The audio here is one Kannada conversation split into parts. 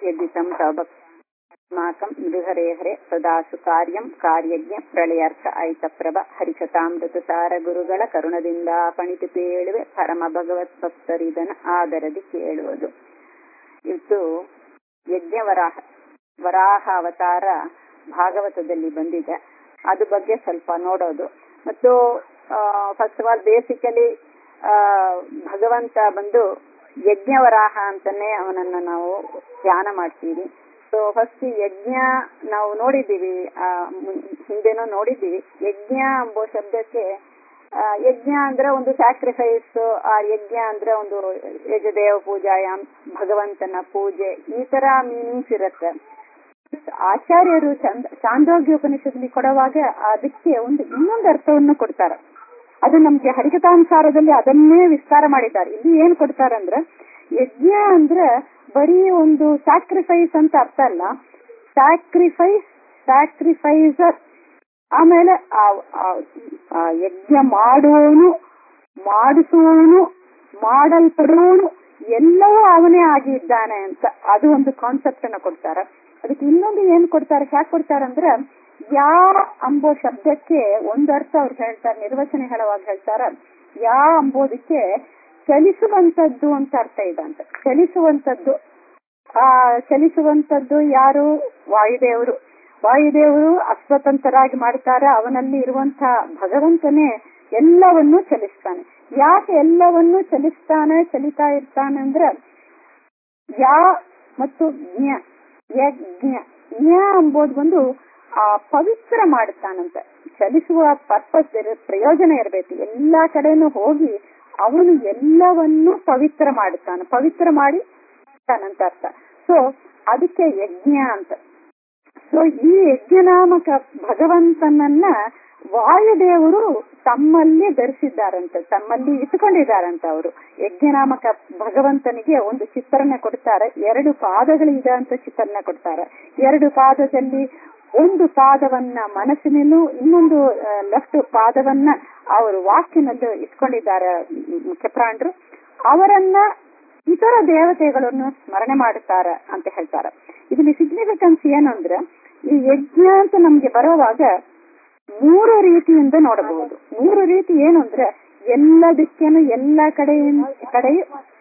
यद्वितं तव भक्तास्माकं नृहरेहरे ಸದಾ ಸುಕಾರ್ಯಂ ಕಾರ್ಯಜ್ಞ ಪ್ರಳಯಾರ್ಥ ಐತಪ್ರಭ ಹರಿಕಥಾಮೃತಸಾರ ಗುರುಗಳ ಕರುಣದಿಂದ ಪಣಿತು ಕೇಳುವೆ ಪರಮ ಭಗವತ್ ಭಕ್ತರಿದನ ಆದರದಿ ಕೇಳುವುದು ಇದು ಯಜ್ಞವರಾಹ ವರಾಹ ಅವತಾರ ಭಾಗವತದಲ್ಲಿ ಬಂದಿದೆ ಅದ್ರ ಬಗ್ಗೆ ಸ್ವಲ್ಪ ನೋಡೋದು ಮತ್ತು ಫಸ್ಟ್ ಆಫ್ ಆಲ್ ಬೇಸಿಕಲಿ ಭಗವಂತ ಬಂದು ಯಜ್ಞವರಾಹ ಅಂತಾನೆ ಅವನನ್ನ ನಾವು ಧ್ಯಾನ ಮಾಡ್ತೀವಿ ಸೊ ಫಸ್ಟ್ ಯಜ್ಞ ನಾವು ನೋಡಿದ್ದೀವಿ ಹಿಂದೆನೂ ನೋಡಿದ್ದೀವಿ ಯಜ್ಞ ಎಂಬೋ ಶಬ್ದಕ್ಕೆ ಯಜ್ಞ ಅಂದ್ರೆ ಒಂದು ಸ್ಯಾಕ್ರಿಫೈಸ್ ಆ ಯಜ್ಞ ಅಂದ್ರೆ ಒಂದು ಯಜದೇವ ಪೂಜಾಯಾಮ್ ಭಗವಂತನ ಪೂಜೆ ಈ ತರ ಮೀನಿಂಗ್ಸ್ ಇರುತ್ತೆ ಆಚಾರ್ಯರು ಚಂದ ಚಾಂದೋಗ್ಯ ಉಪನಿಷತ್ಲಿ ಕೊಡುವಾಗ ಅದಕ್ಕೆ ಒಂದು ಇನ್ನೊಂದು ಅರ್ಥವನ್ನು ಕೊಡ್ತಾರೆ ಅದು ನಮ್ಗೆ ಹರಿಕಥಾನುಸಾರದಲ್ಲಿ ಅದನ್ನೇ ವಿಸ್ತಾರ ಮಾಡಿದ್ದಾರೆ ಇಲ್ಲಿ ಏನ್ ಕೊಡ್ತಾರಂದ್ರೆ ಯಜ್ಞ ಅಂದ್ರೆ ಬರೀ ಒಂದು ಸ್ಯಾಕ್ರಿಫೈಸ್ ಅಂತ ಅರ್ಥ ಅಲ್ಲ ಸ್ಯಾಕ್ರಿಫೈಸ್ ಸ್ಯಾಕ್ರಿಫೈಸರ್ ಆಮೇಲೆ ಯಜ್ಞ ಮಾಡುವವನು ಮಾಡಿಸುವವನು ಮಾಡಲ್ಪಡುವವನು ಎಲ್ಲವೂ ಅವನೇ ಆಗಿದ್ದಾನೆ ಅಂತ ಅದು ಒಂದು ಕಾನ್ಸೆಪ್ಟ್ ಅನ್ನ ಕೊಡ್ತಾರೆ ಅದಕ್ಕೆ ಇನ್ನೊಂದು ಏನ್ ಕೊಡ್ತಾರೆ ಯಾಕೆ ಕೊಡ್ತಾರಂದ್ರೆ ಯಾ ಅಂಬೋ ಶಬ್ದಕ್ಕೆ ಒಂದು ಅರ್ಥ ಅವ್ರು ಹೇಳ್ತಾರೆ ನಿರ್ವಚನ ಹೇಳುವಾಗ ಹೇಳ್ತಾರ ಯಾ ಅಂಬೋದಕ್ಕೆ ಚಲಿಸುವಂತದ್ದು ಅಂತ ಅರ್ಥ ಇದೆ ಅಂತ ಚಲಿಸುವಂತದ್ದು ಆ ಚಲಿಸುವಂತದ್ದು ಯಾರು ವಾಯುದೇವರು ವಾಯುದೇವರು ಅಸ್ವತಂತ್ರರಾಗಿ ಮಾಡ್ತಾರೆ ಅವನಲ್ಲಿ ಇರುವಂತಹ ಭಗವಂತನೇ ಎಲ್ಲವನ್ನೂ ಚಲಿಸ್ತಾನೆ ಯಾಕೆ ಎಲ್ಲವನ್ನೂ ಚಲಿಸ್ತಾನೆ ಚಲಿತಾ ಇರ್ತಾನೆ ಅಂದ್ರೆ ಯಾ ಮತ್ತು ಜ್ಞ ಯಜ್ಞ ಜ್ಞ ಅಂಬೋದು ಒಂದು ಆ ಪವಿತ್ರ ಮಾಡುತ್ತಾನಂತ ಚಲಿಸುವ ಪರ್ಪಸ್ ಪ್ರಯೋಜನ ಇರಬೇಕು ಎಲ್ಲಾ ಕಡೆನೂ ಹೋಗಿ ಅವನು ಎಲ್ಲವನ್ನೂ ಪವಿತ್ರ ಮಾಡುತ್ತಾನೆ ಪವಿತ್ರ ಮಾಡಿ ಅಂತ ಅರ್ಥ ಸೊ ಅದಕ್ಕೆ ಯಜ್ಞ ಅಂತ ಸೊ ಈ ಯಜ್ಞನಾಮಕ ಭಗವಂತನನ್ನ ವಾಯುದೇವರು ತಮ್ಮಲ್ಲಿ ಧರಿಸಿದ್ದಾರಂತೆ ತಮ್ಮಲ್ಲಿ ಇಟ್ಕೊಂಡಿದ್ದಾರಂತ ಅವರು ಯಜ್ಞನಾಮಕ ಭಗವಂತನಿಗೆ ಒಂದು ಚಿತ್ರಣ ಕೊಡ್ತಾರೆ ಎರಡು ಪಾದಗಳಿದೆ ಅಂತ ಚಿತ್ರಣ ಕೊಡ್ತಾರೆ ಎರಡು ಪಾದದಲ್ಲಿ ಒಂದು ಪಾದವನ್ನ ಮನಸ್ಸಿನಲ್ಲೂ ಇನ್ನೊಂದು ಲೆಫ್ಟ್ ಪಾದವನ್ನ ಅವರು ವಾಕಿನಲ್ಲೂ ಇಟ್ಕೊಂಡಿದ್ದಾರೆ ಮುಖ್ಯಪ್ರಾಣರು ಅವರನ್ನ ಇತರ ದೇವತೆಗಳನ್ನು ಸ್ಮರಣೆ ಮಾಡುತ್ತಾರೆ ಅಂತ ಹೇಳ್ತಾರೆ ಇದರಲ್ಲಿ ಸಿಗ್ನಿಫಿಕೆನ್ಸ್ ಏನು ಅಂದ್ರೆ ಈ ಯಜ್ಞ ಅಂತ ನಮ್ಗೆ ಬರುವಾಗ ಮೂರು ರೀತಿಯಿಂದ ನೋಡಬಹುದು ಮೂರು ರೀತಿ ಏನು ಅಂದ್ರೆ ಎಲ್ಲದಕ್ಕೇನು ಎಲ್ಲ ಕಡೆಯಿಂದ ಕಡೆಯು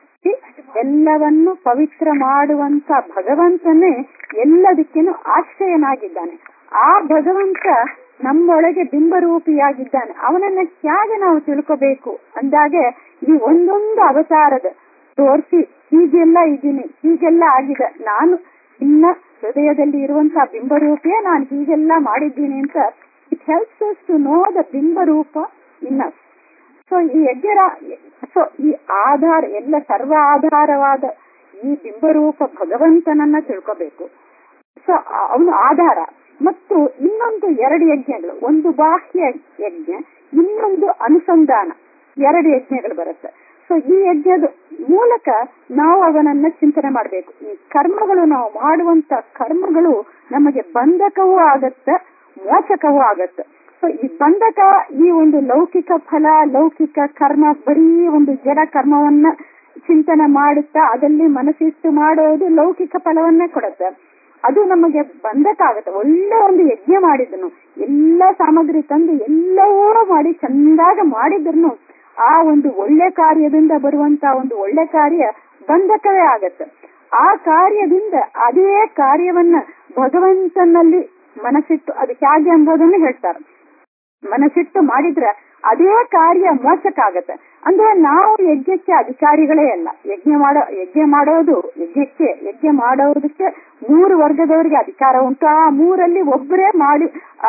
ಎಲ್ಲವನ್ನು ಪವಿತ್ರ ಮಾಡುವಂತ ಭಗವಂತನೇ ಎಲ್ಲದಕ್ಕೇನು ಆಶ್ರಯನಾಗಿದ್ದಾನೆ ಆ ಭಗವಂತ ನಮ್ಮೊಳಗೆ ಬಿಂಬರೂಪಿಯಾಗಿದ್ದಾನೆ ಅವನನ್ನ ಹೇಗೆ ನಾವು ತಿಳ್ಕೋಬೇಕು ಅಂದಾಗೆ ಈ ಒಂದೊಂದು ಅವತಾರದ ತೋರಿಸಿ ಹೀಗೆಲ್ಲ ಇದ್ದೀನಿ ಹೀಗೆಲ್ಲ ಆಗಿದೆ ನಾನು ಇನ್ನ ಹೃದಯದಲ್ಲಿ ಇರುವಂತಹ ಬಿಂಬರೂಪಿಯೇ ನಾನು ಹೀಗೆಲ್ಲ ಮಾಡಿದ್ದೀನಿ ಅಂತ it helps us to know the ಬಿಂಬರೂಪ ಇನ್ನ ಸೊ ಈ ಯಜ್ಞರ ಸೊ ಈ ಆಧಾರ ಎಲ್ಲ ಸರ್ವ ಆಧಾರವಾದ ಈ ಬಿಂಬರೂಪ ಭಗವಂತನನ್ನ ತಿಳ್ಕೋಬೇಕು ಸೊ ಅವನು ಆಧಾರ ಮತ್ತು ಇನ್ನೊಂದು ಎರಡು ಯಜ್ಞಗಳು ಒಂದು ಬಾಹ್ಯ ಯಜ್ಞ ಇನ್ನೊಂದು ಅನುಸಂಧಾನ ಎರಡು ಯಜ್ಞಗಳು ಬರುತ್ತೆ ಸೊ ಈ ಯಜ್ಞದ ಮೂಲಕ ನಾವು ಅವನನ್ನ ಚಿಂತನೆ ಮಾಡಬೇಕು ಈ ಕರ್ಮಗಳು ನಾವು ಮಾಡುವಂತ ಕರ್ಮಗಳು ನಮಗೆ ಬಂಧಕವೂ ಆಗತ್ತೆ ಮೋಚಕವೂ ಆಗತ್ತೆ ಸೊ ಈ ಬಂಧಕ ಈ ಒಂದು ಲೌಕಿಕ ಫಲ ಲೌಕಿಕ ಕರ್ಮ ಬರೀ ಒಂದು ಜಡ ಕರ್ಮವನ್ನ ಚಿಂತನೆ ಮಾಡುತ್ತಾ ಅದರಲ್ಲಿ ಮನಸ್ಸಿಟ್ಟು ಮಾಡೋದು ಲೌಕಿಕ ಫಲವನ್ನೇ ಕೊಡುತ್ತೆ ಅದು ನಮಗೆ ಬಂಧಕ ಆಗುತ್ತೆ ಒಳ್ಳೆ ಒಂದು ಯಜ್ಞ ಮಾಡಿದನು ಎಲ್ಲ ಸಾಮಗ್ರಿ ತಂದು ಎಲ್ಲವೂ ಮಾಡಿ ಚಂದಾಗ ಮಾಡಿದ್ರು ಆ ಒಂದು ಒಳ್ಳೆ ಕಾರ್ಯದಿಂದ ಬರುವಂತ ಒಂದು ಒಳ್ಳೆ ಕಾರ್ಯ ಬಂಧಕವೇ ಆಗತ್ತೆ ಆ ಕಾರ್ಯದಿಂದ ಅದೇ ಕಾರ್ಯವನ್ನ ಭಗವಂತನಲ್ಲಿ ಮನಸ್ಸಿಟ್ಟು ಅದು ಹೇಗೆ ಎಂಬುದನ್ನು ಹೇಳ್ತಾರೆ ಮನಸ್ಸಿಟ್ಟು ಮಾಡಿದ್ರೆ ಅದೇ ಕಾರ್ಯ ಮೋಸಕ್ಕಾಗತ್ತೆ ಅಂದ್ರೆ ನಾವು ಯಜ್ಞಕ್ಕೆ ಅಧಿಕಾರಿಗಳೇ ಅಲ್ಲ ಯಜ್ಞ ಮಾಡೋ ಯಜ್ಞ ಮಾಡೋದು ಯಜ್ಞಕ್ಕೆ ಯಜ್ಞ ಮಾಡೋದಕ್ಕೆ ಮೂರು ವರ್ಗದವರಿಗೆ ಅಧಿಕಾರ ಉಂಟು ಆ ಮೂರಲ್ಲಿ ಒಬ್ಬರೇ ಮಾಡಿ ಆ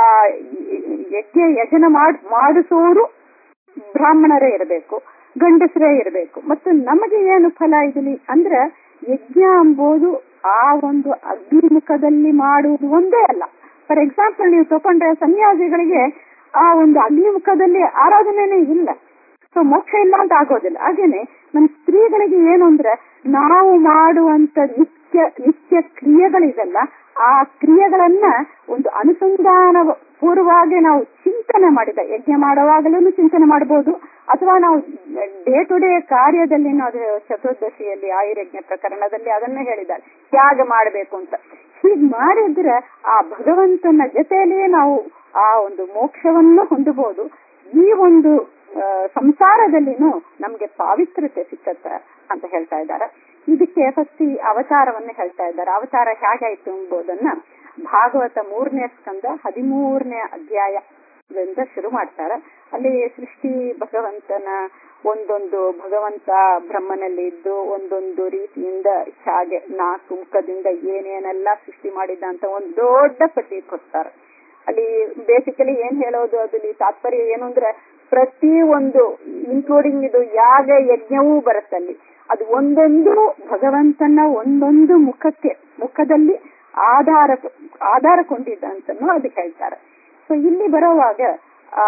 ಯಜ್ಞ ಯಜನ ಮಾಡ್ ಮಾಡಿಸೋರು ಬ್ರಾಹ್ಮಣರೇ ಇರಬೇಕು ಗಂಡಸರೇ ಇರಬೇಕು ಮತ್ತು ನಮಗೆ ಏನು ಫಲ ಇದಲಿ ಅಂದ್ರೆ ಯಜ್ಞ ಎಂಬುದು ಆ ಒಂದು ಅಗ್ನಿಮುಖದಲ್ಲಿ ಮಾಡುವುದು ಒಂದೇ ಅಲ್ಲ ಫಾರ್ ಎಕ್ಸಾಂಪಲ್ ನೀವು ತಗೊಂಡ್ರೆ ಸನ್ಯಾಸಿಗಳಿಗೆ ಆ ಒಂದು ಅಗ್ನಿಮುಖದಲ್ಲಿ ಆರಾಧನೆನೇ ಇಲ್ಲ ಸೊ ಮೋಕ್ಷ ಇಲ್ಲ ಅಂತ ಆಗೋದಿಲ್ಲ ಹಾಗೇನೆ ನಮ್ಮ ಸ್ತ್ರೀಗಳಿಗೆ ಏನು ಅಂದ್ರೆ ನಾವು ಮಾಡುವಂತ ನಿತ್ಯ ನಿತ್ಯ ಕ್ರಿಯೆಗಳಿದೆಲ್ಲ ಆ ಕ್ರಿಯೆಗಳನ್ನ ಒಂದು ಅನುಸಂಧಾನ ಪೂರ್ವವಾಗಿ ನಾವು ಚಿಂತನೆ ಮಾಡಿದ ಯಜ್ಞ ಮಾಡುವಾಗಲೂ ಚಿಂತನೆ ಮಾಡಬಹುದು ಅಥವಾ ನಾವು ಡೇ ಟು ಡೇ ಕಾರ್ಯದಲ್ಲಿ ಅದು ಚತುರ್ದಶಿಯಲ್ಲಿ ಆಯುರ್ಯಜ್ಞ ಪ್ರಕರಣದಲ್ಲಿ ಅದನ್ನ ಹೇಳಿದ್ದಾರೆ ಹೇಗೆ ಮಾಡಬೇಕು ಅಂತ ಹೀಗ್ ಮಾಡಿದ್ರೆ ಆ ಭಗವಂತನ ಜೊತೆಯಲ್ಲಿಯೇ ನಾವು ಆ ಒಂದು ಮೋಕ್ಷವನ್ನು ಹೊಂದಬಹುದು ಈ ಒಂದು ಸಂಸಾರದಲ್ಲಿನೂ ನಮ್ಗೆ ಪಾವಿತ್ರ್ಯತೆ ಸಿಕ್ಕತ್ತ ಅಂತ ಹೇಳ್ತಾ ಇದ್ದಾರೆ ಇದಕ್ಕೆ ಫಸ್ಟ್ ಈ ಅವತಾರವನ್ನ ಹೇಳ್ತಾ ಇದ್ದಾರೆ ಅವತಾರ ಹೇಗಾಯ್ತು ಎಂಬುದನ್ನ ಭಾಗವತ ಮೂರನೇ ಸ್ಕಂದ ಹದಿಮೂರನೇ ಅಧ್ಯಾಯದಿಂದ ಶುರು ಮಾಡ್ತಾರೆ ಅಲ್ಲಿ ಸೃಷ್ಟಿ ಭಗವಂತನ ಒಂದೊಂದು ಭಗವಂತ ಬ್ರಹ್ಮನಲ್ಲಿ ಇದ್ದು ಒಂದೊಂದು ರೀತಿಯಿಂದ ಹಾಗೆ ನಾಲ್ಕು ಮುಖದಿಂದ ಏನೇನೆಲ್ಲ ಸೃಷ್ಟಿ ಮಾಡಿದ್ದ ಅಂತ ಒಂದು ದೊಡ್ಡ ಪಟ್ಟಿ ಕೊಡ್ತಾರೆ ಅಲ್ಲಿ ಬೇಸಿಕಲಿ ಏನ್ ಹೇಳೋದು ಅದಲ್ಲಿ ತಾತ್ಪರ್ಯ ಏನು ಅಂದ್ರೆ ಪ್ರತಿ ಒಂದು ಇನ್ಕ್ಲೂಡಿಂಗ್ ಇದು ಯಾಗ ಯಜ್ಞವೂ ಬರುತ್ತಲ್ಲಿ ಅದು ಒಂದೊಂದು ಭಗವಂತನ ಒಂದೊಂದು ಮುಖಕ್ಕೆ ಮುಖದಲ್ಲಿ ಆಧಾರ ಆಧಾರಕೊಂಡಿದ್ದ ಅಂತನೂ ಅದಕ್ಕೆ ಹೇಳ್ತಾರೆ ಸೊ ಇಲ್ಲಿ ಬರೋವಾಗ ಆ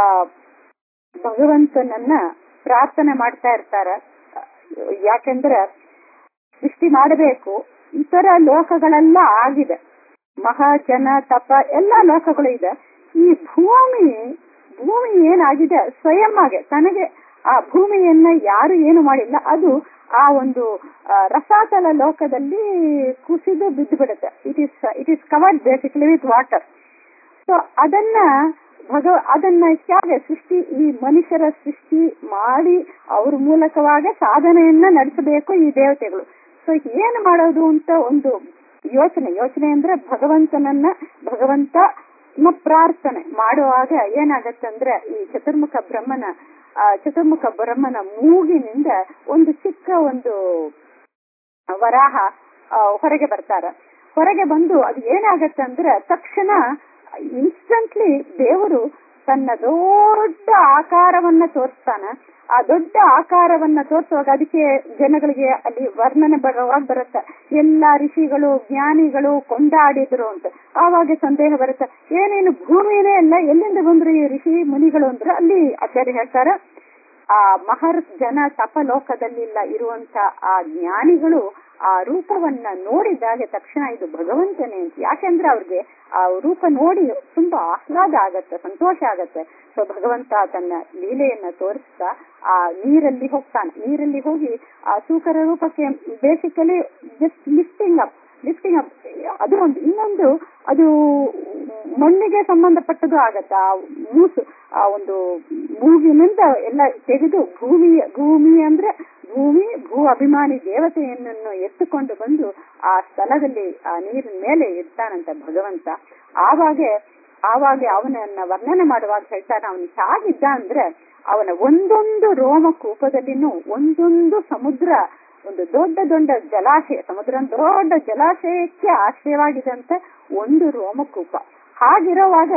ಭಗವಂತನನ್ನ ಪ್ರಾರ್ಥನೆ ಮಾಡ್ತಾ ಇರ್ತಾರ ಯಾಕೆಂದ್ರೆ ಸೃಷ್ಟಿ ಮಾಡಬೇಕು ಇತರ ಲೋಕಗಳೆಲ್ಲ ಆಗಿದೆ ಮಹಾಜನ ತಪ ಎಲ್ಲಾ ಲೋಕಗಳು ಇದೆ ಈ ಭೂಮಿ ಭೂಮಿ ಏನಾಗಿದೆ ಸ್ವಯಂ ಆಗಿ ತನಗೆ ಆ ಭೂಮಿಯನ್ನ ಯಾರು ಏನು ಮಾಡಿಲ್ಲ ಅದು ಆ ಒಂದು ರಸಾತಲ ಲೋಕದಲ್ಲಿ ಕುಸಿದು ಬಿದ್ದು ಬಿಡುತ್ತೆ it is it is covered basically with water so ಅದನ್ನ ಭಗ ಅದನ್ನ ಹೇಗೆ ಸೃಷ್ಟಿ ಈ ಮನುಷ್ಯರ ಸೃಷ್ಟಿ ಮಾಡಿ ಅವ್ರ ಮೂಲಕವಾಗಿ ಸಾಧನೆಯನ್ನ ನಡೆಸಬೇಕು ಈ ದೇವತೆಗಳು ಸೊ ಏನು ಮಾಡೋದು ಅಂತ ಒಂದು ಯೋಚನೆ ಯೋಚನೆ ಅಂದ್ರೆ ಭಗವಂತನನ್ನ ಭಗವಂತ ಪ್ರಾರ್ಥನೆ ಮಾಡುವಾಗ ಏನಾಗತ್ತಂದ್ರೆ ಈ ಚತುರ್ಮುಖ ಬ್ರಹ್ಮನ ಆ ಚತುರ್ಮುಖ ಬ್ರಹ್ಮನ ಮೂಗಿನಿಂದ ಒಂದು ಚಿಕ್ಕ ಒಂದು ವರಾಹ ಹೊರಗೆ ಬರ್ತಾರ ಹೊರಗೆ ಬಂದು ಅದು ಏನಾಗತ್ತಂದ್ರೆ ತಕ್ಷಣ ಇನ್ಸ್ಟಂಟ್ಲಿ ದೇವರು ತನ್ನ ದೊಡ್ಡ ಆಕಾರವನ್ನ ತೋರಿಸ್ತಾನ ಆ ದೊಡ್ಡ ಆಕಾರವನ್ನ ತೋರಿಸುವಾಗ ಅದಕ್ಕೆ ಜನಗಳಿಗೆ ಅಲ್ಲಿ ವರ್ಣನೆ ಬರುವಾಗ ಬರುತ್ತೆ ಎಲ್ಲಾ ಋಷಿಗಳು ಜ್ಞಾನಿಗಳು ಕೊಂಡಾಡಿದ್ರು ಅಂತ ಆವಾಗ ಸಂದೇಹ ಬರುತ್ತೆ ಏನೇನು ಭೂಮಿನೇ ಎಲ್ಲ ಎಲ್ಲಿಂದ ಬಂದ್ರು ಈ ಋಷಿ ಮುನಿಗಳು ಅಂದ್ರೆ ಅಲ್ಲಿ ಆಚಾರ್ಯ ಹೇಳ್ತಾರ ಆ ಮಹರ್ ಜನ ತಪಲೋಕದಲ್ಲಿಲ್ಲ ಇರುವಂತ ಆ ಜ್ಞಾನಿಗಳು ಆ ರೂಪವನ್ನ ನೋಡಿದಾಗ ತಕ್ಷಣ ಇದು ಭಗವಂತನೇ ಅಂತ ಯಾಕೆಂದ್ರೆ ಅವ್ರಿಗೆ ಆ ರೂಪ ನೋಡಿ ತುಂಬಾ ಆಹ್ಲಾದ ಆಗತ್ತೆ ಸಂತೋಷ ಆಗತ್ತೆ ಸೊ ಭಗವಂತ ತನ್ನ ಲೀಲೆಯನ್ನ ತೋರಿಸ್ತಾ ಆ ನೀರಲ್ಲಿ ಹೋಗ್ತಾನೆ ನೀರಲ್ಲಿ ಹೋಗಿ ಆ ಸೂಕರ ರೂಪಕ್ಕೆ basically just lifting up lifting up ಅದು ಒಂದು ಇನ್ನೊಂದು ಅದು ಮಣ್ಣಿಗೆ ಸಂಬಂಧಪಟ್ಟದು ಆಗತ್ತ ಆ ಮೂಸು ಆ ಒಂದು ಮೂಗಿನಿಂದ ಎಲ್ಲ ತೆಗೆದು ಭೂಮಿ ಭೂಮಿ ಅಂದ್ರೆ ಭೂಮಿ ಭೂ ಅಭಿಮಾನಿ ದೇವತೆಯನ್ನು ಎತ್ತುಕೊಂಡು ಬಂದು ಆ ಸ್ಥಳದಲ್ಲಿ ಆ ನೀರಿನ ಮೇಲೆ ಇರ್ತಾನಂತ ಭಗವಂತ ಆವಾಗೆ ಆವಾಗ ಅವನನ್ನ ವರ್ಣನೆ ಮಾಡುವಾಗ ಹೇಳ್ತಾನೆ ಅವನು ಹೇಗಿದ್ದ ಅಂದ್ರೆ ಅವನ ಒಂದೊಂದು ರೋಮ ಕೂಪದಲ್ಲಿನೂ ಒಂದೊಂದು ಸಮುದ್ರ ಒಂದು ದೊಡ್ಡ ದೊಡ್ಡ ಜಲಾಶಯ ಸಮುದ್ರ ದೊಡ್ಡ ಜಲಾಶಯಕ್ಕೆ ಆಶ್ರಯವಾಗಿದಂತ ಒಂದು ರೋಮಕೂಪ ಹಾಗಿರುವಾಗ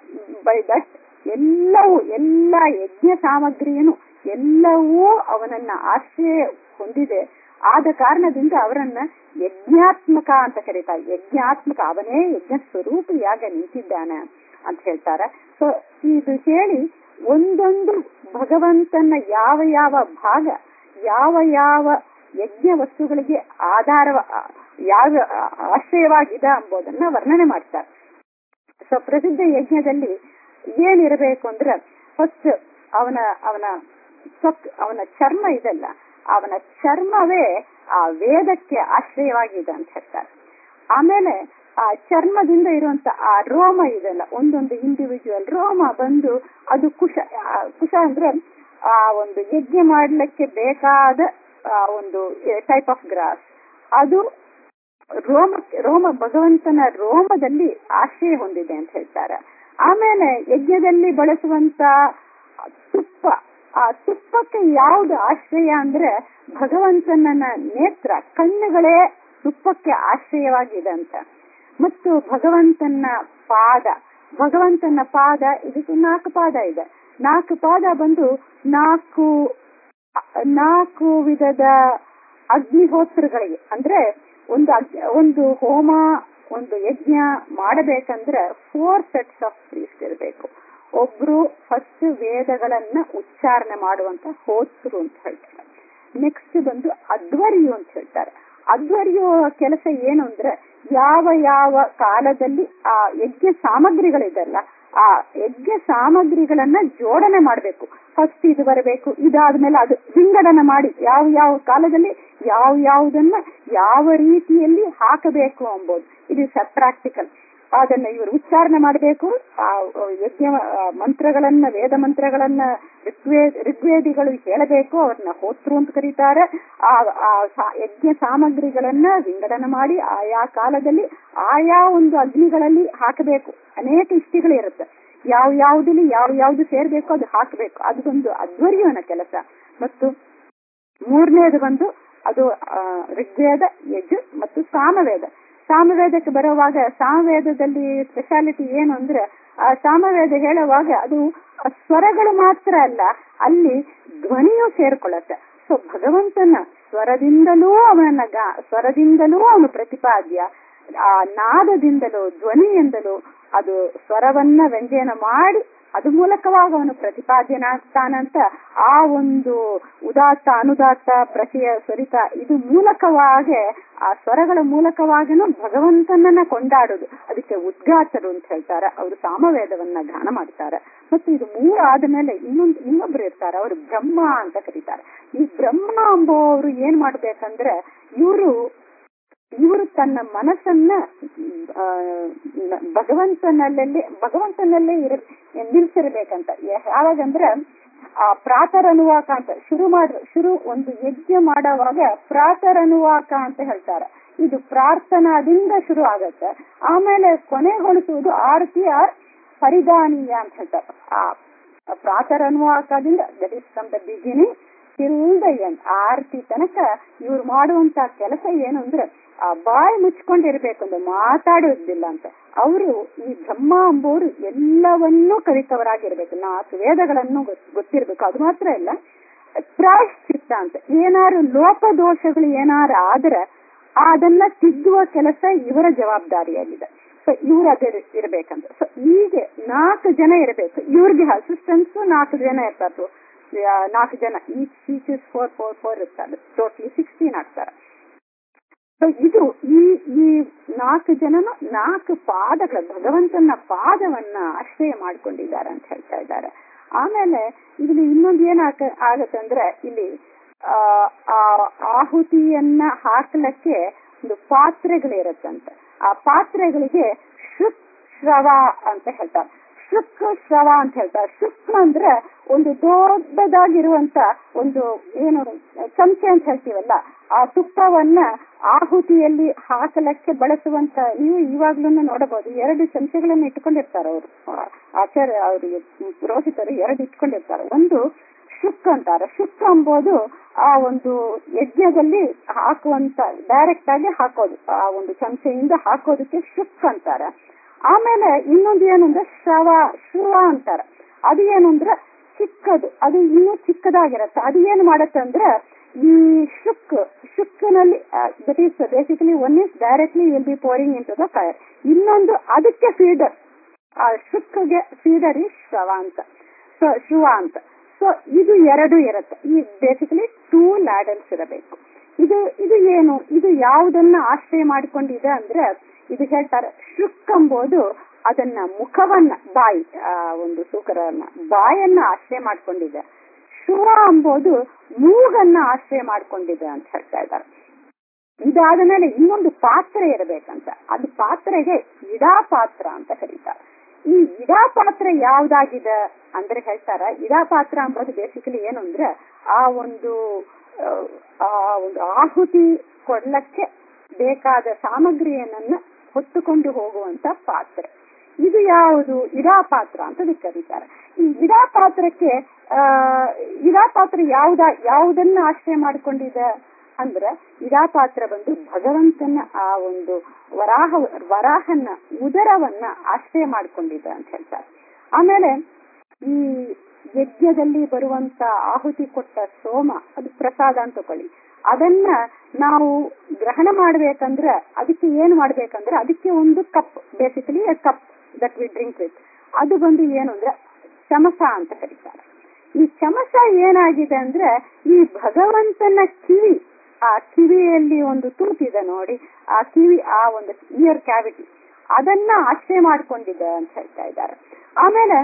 ಬೈ ದಟ್ ಎಲ್ಲವೂ ಎಲ್ಲ ಯಜ್ಞ ಸಾಮಗ್ರಿಯನ್ನು ಎಲ್ಲವೂ ಅವನನ್ನ ಆಶ್ರಯ ಹೊಂದಿದೆ ಆದ ಕಾರಣದಿಂದ ಅವರನ್ನ ಯಜ್ಞಾತ್ಮಕ ಅಂತ ಕರೀತಾರೆ ಯಜ್ಞಾತ್ಮಕ ಅವನೇ ಯಜ್ಞ ಸ್ವರೂಪಿಯಾಗ ನಿಂತಿದ್ದಾನೆ ಅಂತ ಹೇಳ್ತಾರೆ ಸೊ ಇದು ಹೇಳಿ ಒಂದೊಂದು ಭಗವಂತನ ಯಾವ ಯಾವ ಭಾಗ ಯಾವ ಯಾವ ಯಜ್ಞ ವಸ್ತುಗಳಿಗೆ ಆಧಾರ ಯಾವ ಆಶ್ರಯವಾಗಿದೆ ಎಂಬುದನ್ನ ವರ್ಣನೆ ಮಾಡ್ತಾರೆ ಸೊ ಪ್ರಸಿದ್ಧ ಯಜ್ಞದಲ್ಲಿ ಏನಿರಬೇಕು ಅಂದ್ರೆ ಫಸ್ಟ್ ಅವನ ಅವನ ಸೊಕ್ ಅವನ ಚರ್ಮ ಇದೆಲ್ಲ ಅವನ ಚರ್ಮವೇ ಆ ವೇದಕ್ಕೆ ಆಶ್ರಯವಾಗಿದೆ ಅಂತ ಹೇಳ್ತಾರೆ ಆಮೇಲೆ ಆ ಚರ್ಮದಿಂದ ಇರುವಂತ ಆ ರೋಮ ಇದೆಲ್ಲ ಒಂದೊಂದು ಇಂಡಿವಿಜುವಲ್ ರೋಮ ಬಂದು ಅದು ಕುಶ ಕುಶ ಅಂದ್ರೆ ಆ ಒಂದು ಯಜ್ಞ ಮಾಡ್ಲಿಕ್ಕೆ ಬೇಕಾದ ಒಂದು ಟೈಪ್ ಆಫ್ ಗ್ರಾಸ್ ಅದು ರೋಮ ರೋಮ ಭಗವಂತನ ರೋಮದಲ್ಲಿ ಆಶ್ರಯ ಹೊಂದಿದೆ ಅಂತ ಹೇಳ್ತಾರೆ ಆಮೇಲೆ ಯಜ್ಞದಲ್ಲಿ ಬಳಸುವಂತ ತುಪ್ಪ ಆ ತುಪ್ಪಕ್ಕೆ ಯಾವ್ದು ಆಶ್ರಯ ಅಂದ್ರೆ ಭಗವಂತನ ನೇತ್ರ ಕಣ್ಣುಗಳೇ ತುಪ್ಪಕ್ಕೆ ಆಶ್ರಯವಾಗಿದೆ ಅಂತ ಮತ್ತು ಭಗವಂತನ ಪಾದ ಭಗವಂತನ ಪಾದ ಇದಕ್ಕೆ ನಾಲ್ಕು ಪಾದ ಇದೆ ನಾಲ್ಕು ಪಾದ ಬಂದು ನಾಲ್ಕು ನಾಲ್ಕು ವಿಧದ ಅಗ್ನಿಹೋತ್ರಗಳಿಗೆ ಅಂದ್ರೆ ಒಂದು ಒಂದು ಹೋಮ ಒಂದು ಯಜ್ಞ ಮಾಡಬೇಕಂದ್ರೆ ಫೋರ್ ಸೆಟ್ಸ್ ಆಫ್ ಪ್ರೀಸ್ಟ್ ಇರಬೇಕು ಒಬ್ರು ಫಸ್ಟ್ ವೇದಗಳನ್ನ ಉಚ್ಚಾರಣೆ ಮಾಡುವಂತ ಹೋತ್ರು ಅಂತ ಹೇಳ್ತಾರೆ ನೆಕ್ಸ್ಟ್ ಬಂದು ಅಧ್ವರ್ಯು ಅಂತ ಹೇಳ್ತಾರೆ ಅಧ್ವರ್ಯು ಕೆಲಸ ಏನು ಅಂದ್ರೆ ಯಾವ ಯಾವ ಕಾಲದಲ್ಲಿ ಆ ಯಜ್ಞ ಸಾಮಗ್ರಿಗಳಿದೆಲ್ಲ ಆ ಯಜ್ಞ ಸಾಮಗ್ರಿಗಳನ್ನ ಜೋಡಣೆ ಮಾಡಬೇಕು ಫಸ್ಟ್ ಇದು ಬರಬೇಕು ಇದಾದ್ಮೇಲೆ ಅದು ವಿಂಗಡಣೆ ಮಾಡಿ ಯಾವ ಯಾವ ಕಾಲದಲ್ಲಿ ಯಾವ ಯಾವುದನ್ನ ಯಾವ ರೀತಿಯಲ್ಲಿ ಹಾಕಬೇಕು ಎಂಬುದು ಇದು ಪ್ರಾಕ್ಟಿಕಲ್ ಅದನ್ನ ಇವರು ಉಚ್ಚಾರಣೆ ಮಾಡಬೇಕು ಆ ಯಜ್ಞ ಆ ಮಂತ್ರಗಳನ್ನ ವೇದ ಮಂತ್ರಗಳನ್ನ ಋಗ್ವೇದ ಋಗ್ವೇದಿಗಳು ಹೇಳಬೇಕು ಅವ್ರನ್ನ ಹೋತ್ರು ಅಂತ ಕರೀತಾರೆ ಆ ಆ ಸಾ- ಯಜ್ಞ ಸಾಮಗ್ರಿಗಳನ್ನ ವಿಂಗಡಣೆ ಮಾಡಿ ಆಯಾ ಕಾಲದಲ್ಲಿ ಆಯಾ ಒಂದು ಅಗ್ನಿಗಳಲ್ಲಿ ಹಾಕಬೇಕು ಅನೇಕ ಇಷ್ಟಿಗಳಿರುತ್ತೆ ಯಾವ ಯಾವ್ದಲ್ಲಿ ಯಾವ ಯಾವ್ದು ಸೇರ್ಬೇಕು ಅದು ಹಾಕಬೇಕು ಅದು ಒಂದು ಅಧ್ವರ್ಯವನ ಕೆಲಸ ಮತ್ತು ಮೂರನೇದು ಬಂದು ಅದು ಆ, ಋಗ್ವೇದ ಯಜು ಮತ್ತು ಸಾಮವೇದ ಸಾಮವೇದಕ್ಕೆ ಬರುವಾಗ ಸಾಮವೇದದಲ್ಲಿ ಸ್ಪೆಷಾಲಿಟಿ ಏನು ಅಂದ್ರೆ ಆ ಸಾಮವೇದ ಹೇಳುವಾಗ ಅದು ಆ ಸ್ವರಗಳು ಮಾತ್ರ ಅಲ್ಲ ಅಲ್ಲಿ ಧ್ವನಿಯೂ ಸೇರ್ಕೊಳ್ಳುತ್ತೆ ಸೊ ಭಗವಂತನ ಸ್ವರದಿಂದಲೂ ಅವನನ್ನ ಗಾ ಸ್ವರದಿಂದಲೂ ಅವನು ಪ್ರತಿಪಾದ್ಯ ಆ ನಾದದಿಂದಲೂ ಧ್ವನಿಯಿಂದಲೂ ಅದು ಸ್ವರವನ್ನ ವ್ಯಂಜನ ಮಾಡಿ ಅದು ಮೂಲಕವಾಗಿ ಅವನು ಪ್ರತಿಪಾದ್ಯನಾಗ್ತಾನಂತ ಆ ಒಂದು ಉದಾತ್ತ ಅನುದಾತ್ತ ಪ್ರತಿಯ ಸ್ವರಿತ ಇದು ಮೂಲಕವಾಗಿ ಆ ಸ್ವರಗಳ ಮೂಲಕವಾಗಿನೂ ಭಗವಂತನನ್ನ ಕೊಂಡಾಡುದು ಅದಕ್ಕೆ ಉದ್ಘಾತರು ಅಂತ ಹೇಳ್ತಾರೆ ಅವರು ಸಾಮವೇದವನ್ನ ಗಾನ ಮಾಡ್ತಾರೆ ಮತ್ತು ಇದು ಮೂರು ಆದ್ಮೇಲೆ ಇನ್ನೊಂದು ಇನ್ನೊಬ್ರು ಇರ್ತಾರೆ ಅವರು ಬ್ರಹ್ಮ ಅಂತ ಕರೀತಾರೆ ಈ ಬ್ರಹ್ಮ ಎಂಬುವವರು ಏನ್ ಮಾಡ್ಬೇಕಂದ್ರೆ ಇವರು ಇವರು ತನ್ನ ಮನಸ್ಸನ್ನ ಆ, ನ- ಭಗವಂತನಲ್ಲೇ ಭಗವಂತನಲ್ಲೇ ಇರ ನಿಲ್ಸಿರ್ಬೇಕಂತ ಯಾವಾಗಂದ್ರೆ ಆ ಪ್ರಾತರನುವಾಕ ಅಂತ ಶುರು ಮಾಡ ಶುರು ಒಂದು ಯಜ್ಞ ಮಾಡುವಾಗ ಪ್ರಾತರನುವಾಕ ಅಂತ ಹೇಳ್ತಾರೆ ಇದು ಪ್ರಾರ್ಥನಾದಿಂದ ಶುರು ಆಗತ್ತೆ ಆಮೇಲೆ ಕೊನೆಗೊಳಿಸುವುದು ಆರತಿ ಆರ್ ಪರಿಧಾನೀಯ ಅಂತ ಹೇಳ್ತಾರೆ ಆ ಪ್ರಾತರನುವಾಕದಿಂದ that is from the beginning till the end ಆರತಿ ತನಕ ಇವ್ರು ಮಾಡುವಂತ ಕೆಲಸ ಏನು ಅಂದ್ರೆ ಆ ಬಾಯಿ ಮುಚ್ಕೊಂಡಿರ್ಬೇಕು ಅಂದ್ರೆ ಮಾತಾಡೋದಿಲ್ಲ ಅಂತ ಅವರು ಈ ಬ್ರಹ್ಮ ಎಂಬುವರು ಎಲ್ಲವನ್ನೂ ಕಲಿತವರಾಗಿರ್ಬೇಕು ನಾಲ್ಕು ವೇದಗಳನ್ನು ಗೊತ್- ಗೊತ್ತಿರ್ಬೇಕು ಅದು ಮಾತ್ರ ಇಲ್ಲ ಪ್ರಾಯಶ್ಚಿತ್ತ ಅಂತ ಏನಾರು ಲೋಪದೋಷಗಳು ಏನಾರು ಆದ್ರೆ ಅದನ್ನ ತಿದ್ದುವ ಕೆಲಸ ಇವರ ಜವಾಬ್ದಾರಿಯಾಗಿದೆ ಸೊ ಇವ್ರು ಅದೇ ಇರ್ಬೇಕಂತ ಸೊ ಹೀಗೆ ನಾಲ್ಕು ಜನ ಇರಬೇಕು ಇವ್ರಿಗೆ ಅಸಿಸ್ಟೆನ್ಸ್ ನಾಲ್ಕು ಜನ ಇರ್ತಾರೆ ಆ, ನಾಲ್ಕು ಜನ ಈ ಟೀಚರ್ಸ್ ಫೋರ್ ಫೋರ್ ಫೋರ್ ಇರ್ತಾರೆ ಟೋಟಲಿ ಸಿಕ್ಸ್ಟೀನ್ ಆಗ್ತಾರೆ ಸೊ ಇದು ಈ ಈ ನಾಲ್ಕು ಜನನು ನಾಲ್ಕು ಪಾದಗಳ ಭಗವಂತನ ಪಾದವನ್ನ ಆಶ್ರಯ ಮಾಡ್ಕೊಂಡಿದ್ದಾರೆ ಅಂತ ಹೇಳ್ತಾ ಇದ್ದಾರೆ ಆಮೇಲೆ ಇಲ್ಲಿ ಇನ್ನೊಂದು ಏನ್ ಆಗ ಆಗತ್ತಂದ್ರೆ ಇಲ್ಲಿ ಆ ಆ ಆಹುತಿಯನ್ನ ಹಾಕ್ಲಕ್ಕೆ ಒಂದು ಪಾತ್ರೆಗಳಿರತ್ತಂತೆ ಆ ಪಾತ್ರೆಗಳಿಗೆ ಶುಕ್ ಶ್ರವ ಅಂತ ಹೇಳ್ತಾರೆ ಶುಕ್ ಶ್ರವ ಅಂತ ಹೇಳ್ತಾರೆ ಶುಕ್ ಅಂದ್ರೆ ಒಂದು ದೊಡ್ಡದಾಗಿರುವಂತ ಒಂದು ಏನು ಚಮಚೆ ಅಂತ ಹೇಳ್ತೀವಲ್ಲ ಆ ತುಪ್ಪವನ್ನ ಆಹುತಿಯಲ್ಲಿ ಹಾಕಲಕ್ಕೆ ಬಳಸುವಂತ ನೀವು ಇವಾಗ್ಲೂ ನೋಡಬಹುದು ಎರಡು ಚಮಚೆಗಳನ್ನ ಇಟ್ಕೊಂಡಿರ್ತಾರೆ ಅವರು ಆಚಾರ್ಯ ಅವರಿಗೆ ಪುರೋಹಿತರು ಎರಡು ಇಟ್ಕೊಂಡಿರ್ತಾರೆ ಒಂದು ಶುಕ್ ಅಂತಾರೆ ಶುಕ್ ಎಂಬುದು ಆ ಒಂದು ಯಜ್ಞದಲ್ಲಿ ಹಾಕುವಂತ ಡೈರೆಕ್ಟ್ ಆಗಿ ಹಾಕೋದು ಆ ಒಂದು ಚಮಚೆಯಿಂದ ಹಾಕೋದಕ್ಕೆ ಶುಕ್ ಅಂತಾರೆ ಆಮೇಲೆ ಇನ್ನೊಂದು ಏನು ಅಂದ್ರೆ ಶ್ರವ ಶ್ರವ ಅಂತಾರೆ ಅದು ಏನು ಅಂದ್ರೆ ಚಿಕ್ಕದು ಅದು ಇನ್ನೂ ಚಿಕ್ಕದಾಗಿರುತ್ತೆ ಅದು ಏನ್ ಮಾಡತ್ತೆ ಅಂದ್ರೆ ಈ ಶುಕ್ ಶುಕ್ನಲ್ಲಿ that is basically one is directly will be pouring into the fire ಇನ್ನೊಂದು ಅದಕ್ಕೆ ಫೀಡರ್ ಆ ಶುಕ್ಗೆ ಫೀಡರ್ ಈ ಶ್ರವ ಅಂತ ಸೊ ಶಿವ ಅಂತ ಸೊ ಇದು ಎರಡು ಇರುತ್ತೆ ಈ ಬೇಸಿಕಲಿ ಟೂ ಲ್ಯಾಡಲ್ಸ್ ಇರಬೇಕು ಇದು ಇದು ಏನು ಇದು ಯಾವುದನ್ನ ಆಶ್ರಯ ಮಾಡಿಕೊಂಡಿದೆ ಅಂದ್ರೆ ಇದು ಹೇಳ್ತಾರೆ ಶುಕ್ ಎಂಬುದು ಅದನ್ನ ಮುಖವನ್ನ ಬಾಯಿ ಆ ಒಂದು ಸೂಕರನ್ನ ಬಾಯನ್ನ ಆಶ್ರಯ ಮಾಡ್ಕೊಂಡಿದೆ ಶುವ ಎಂಬುದು ಮೂಗನ್ನ ಆಶ್ರಯ ಮಾಡ್ಕೊಂಡಿದೆ ಅಂತ ಹೇಳ್ತಾ ಇದ್ದಾರೆ ಇದಾದ ಮೇಲೆ ಇನ್ನೊಂದು ಪಾತ್ರೆ ಇರಬೇಕಂತ ಅದು ಪಾತ್ರೆಗೆ ಇಡಾ ಪಾತ್ರ ಅಂತ ಕರೀತಾರೆ ಈ ಇಡಾ ಪಾತ್ರ ಯಾವ್ದಾಗಿದೆ ಅಂದ್ರೆ ಹೇಳ್ತಾರ ಇಡಾ ಪಾತ್ರ ಅಂಬೋದು ಬೇಸಿಕಲಿ ಏನು ಅಂದ್ರೆ ಆ ಒಂದು ಆ ಒಂದು ಆಹುತಿ ಕೊಡ್ಲಕ್ಕೆ ಬೇಕಾದ ಸಾಮಗ್ರಿಯನ್ನ ಹೊತ್ತುಕೊಂಡು ಹೋಗುವಂತ ಪಾತ್ರೆ ಇದು ಯಾವುದು ಇಡಾ ಪಾತ್ರ ಅಂತ ಅದಕ್ಕೆ ಕರೀತಾರೆ ಈ ಇಡಾ ಪಾತ್ರಕ್ಕೆ ಆ ಇಡಾ ಪಾತ್ರ ಯಾವ್ದ ಯಾವುದನ್ನ ಆಶ್ರಯ ಮಾಡಿಕೊಂಡಿದೆ ಅಂದ್ರೆ ಇಡಾ ಪಾತ್ರ ಬಂದು ಭಗವಂತನ ಆ ಒಂದು ವರಾಹ ವರಾಹನ ಉದರವನ್ನ ಆಶ್ರಯ ಮಾಡ್ಕೊಂಡಿದೆ ಅಂತ ಹೇಳ್ತಾರೆ ಆಮೇಲೆ ಈ ಯಜ್ಞದಲ್ಲಿ ಬರುವಂತ ಆಹುತಿ ಕೊಟ್ಟ ಸೋಮ ಅದು ಪ್ರಸಾದ ಅಂತ ತಕೊಳ್ಳಿ ಅದನ್ನ ನಾವು ಗ್ರಹಣ ಮಾಡ್ಬೇಕಂದ್ರೆ ಅದಕ್ಕೆ ಏನ್ ಮಾಡ್ಬೇಕಂದ್ರೆ ಅದಕ್ಕೆ ಒಂದು cup basically cup that we drink with ಅದು ಬಂದು ಏನು ಅಂದ್ರೆ ಚಮಸ ಅಂತ ಕರೀತಾರೆ ಈ ಚಮಸ ಏನಾಗಿದೆ ಅಂದ್ರೆ ಈ ಭಗವಂತನ ಕಿವಿ ಆ ಕಿವಿಯಲ್ಲಿ ಒಂದು ತುಣುಕಿದೆ ನೋಡಿ ಆ ಕಿವಿ ಆ ಒಂದು ಇಯರ್ ಕ್ಯಾವಿಟಿ ಅದನ್ನ ಆಶ್ರಯ ಮಾಡ್ಕೊಂಡಿದೆ ಅಂತ ಹೇಳ್ತಾ ಇದ್ದಾರೆ ಆಮೇಲೆ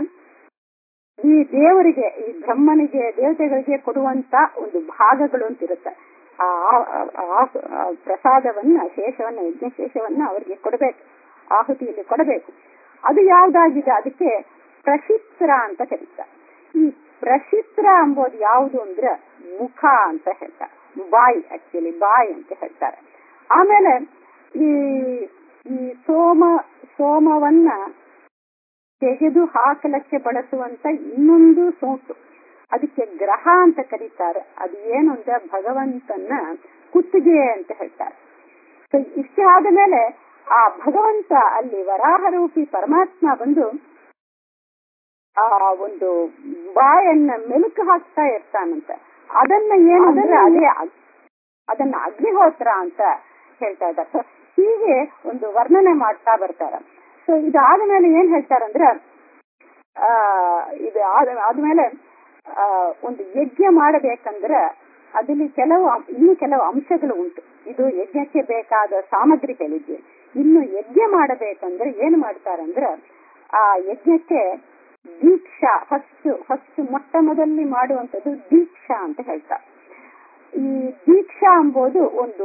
ಈ ದೇವರಿಗೆ ಈ ಬ್ರಹ್ಮನಿಗೆ ದೇವತೆಗಳಿಗೆ ಕೊಡುವಂತ ಒಂದು ಭಾಗಗಳು ಅಂತ ಇರುತ್ತೆ ಆ ಪ್ರಸಾದವನ್ನ ಶೇಷವನ್ನ ಯಜ್ಞ ಶೇಷವನ್ನ ಅವರಿಗೆ ಕೊಡಬೇಕು ಆಹುತಿಯಲ್ಲಿ ಕೊಡಬೇಕು ಅದು ಯಾವ್ದಾಗಿದೆ ಅದಕ್ಕೆ ಪ್ರಶಿತ್ರ ಅಂತ ಕರೀತಾರೆ ಈ ಪ್ರಶಿತ್ರ ಎಂಬುದು ಯಾವುದು ಅಂದ್ರೆ ಮುಖ ಅಂತ ಹೇಳ್ತಾರೆ ಬಾಯಿ ಆಕ್ಚುಲಿ ಬಾಯಿ ಅಂತ ಹೇಳ್ತಾರೆ ಆಮೇಲೆ ಈ ಈ ಸೋಮ ಸೋಮವನ್ನ ತೆಗೆದು ಹಾಕಲಕ್ಕೆ ಬಳಸುವಂತ ಇನ್ನೊಂದು ಸೋಟು ಅದಕ್ಕೆ ಗ್ರಹ ಅಂತ ಕರೀತಾರೆ ಅದು ಏನು ಅಂದ್ರೆ ಭಗವಂತನ ಕುತ್ತಿಗೆ ಅಂತ ಹೇಳ್ತಾರೆ ಸೊ ಇಷ್ಟೇ ಆದ ಮೇಲೆ ಆ ಭಗವಂತ ಅಲ್ಲಿ ವರಾಹರೂಪಿ ಪರಮಾತ್ಮ ಬಂದು ಆ ಒಂದು ಬಾಯನ್ನ ಮೆಲುಕು ಹಾಕ್ತಾ ಇರ್ತಾನಂತೆ ಅದನ್ನ ಏನು ಅಂದ್ರೆ ಅದೇ ಅದನ್ನ ಅಗ್ನಿಹೋತ್ರ ಅಂತ ಹೇಳ್ತಾ ಇದ್ದಾರೆ ಸೊ ಹೀಗೆ ಒಂದು ವರ್ಣನೆ ಮಾಡ್ತಾ ಬರ್ತಾರೆ ಸೊ ಇದಾದ ಮೇಲೆ ಏನ್ ಹೇಳ್ತಾರಂದ್ರೆ ಆ ಇದು ಆದ್ಮೇಲೆ ಆ ಒಂದು ಯಜ್ಞ ಮಾಡಬೇಕಂದ್ರೆ ಅದಲ್ಲಿ ಕೆಲವು ಇನ್ನು ಕೆಲವು ಅಂಶಗಳು ಉಂಟು ಇದು ಯಜ್ಞಕ್ಕೆ ಬೇಕಾದ ಸಾಮಗ್ರಿಗಳಿದೆ ಇನ್ನು ಯಜ್ಞ ಮಾಡಬೇಕಂದ್ರೆ ಏನ್ ಮಾಡ್ತಾರಂದ್ರೆ ಆ ಯಜ್ಞಕ್ಕೆ ದೀಕ್ಷಾ ಫಸ್ಟ್ ಫಸ್ಟ್ ಮೊಟ್ಟ ಮೊದಲಲ್ಲಿ ಮಾಡುವಂತದ್ದು ದೀಕ್ಷಾ ಅಂತ ಹೇಳ್ತಾರೆ ಈ ದೀಕ್ಷಾ ಎಂಬುದು ಒಂದು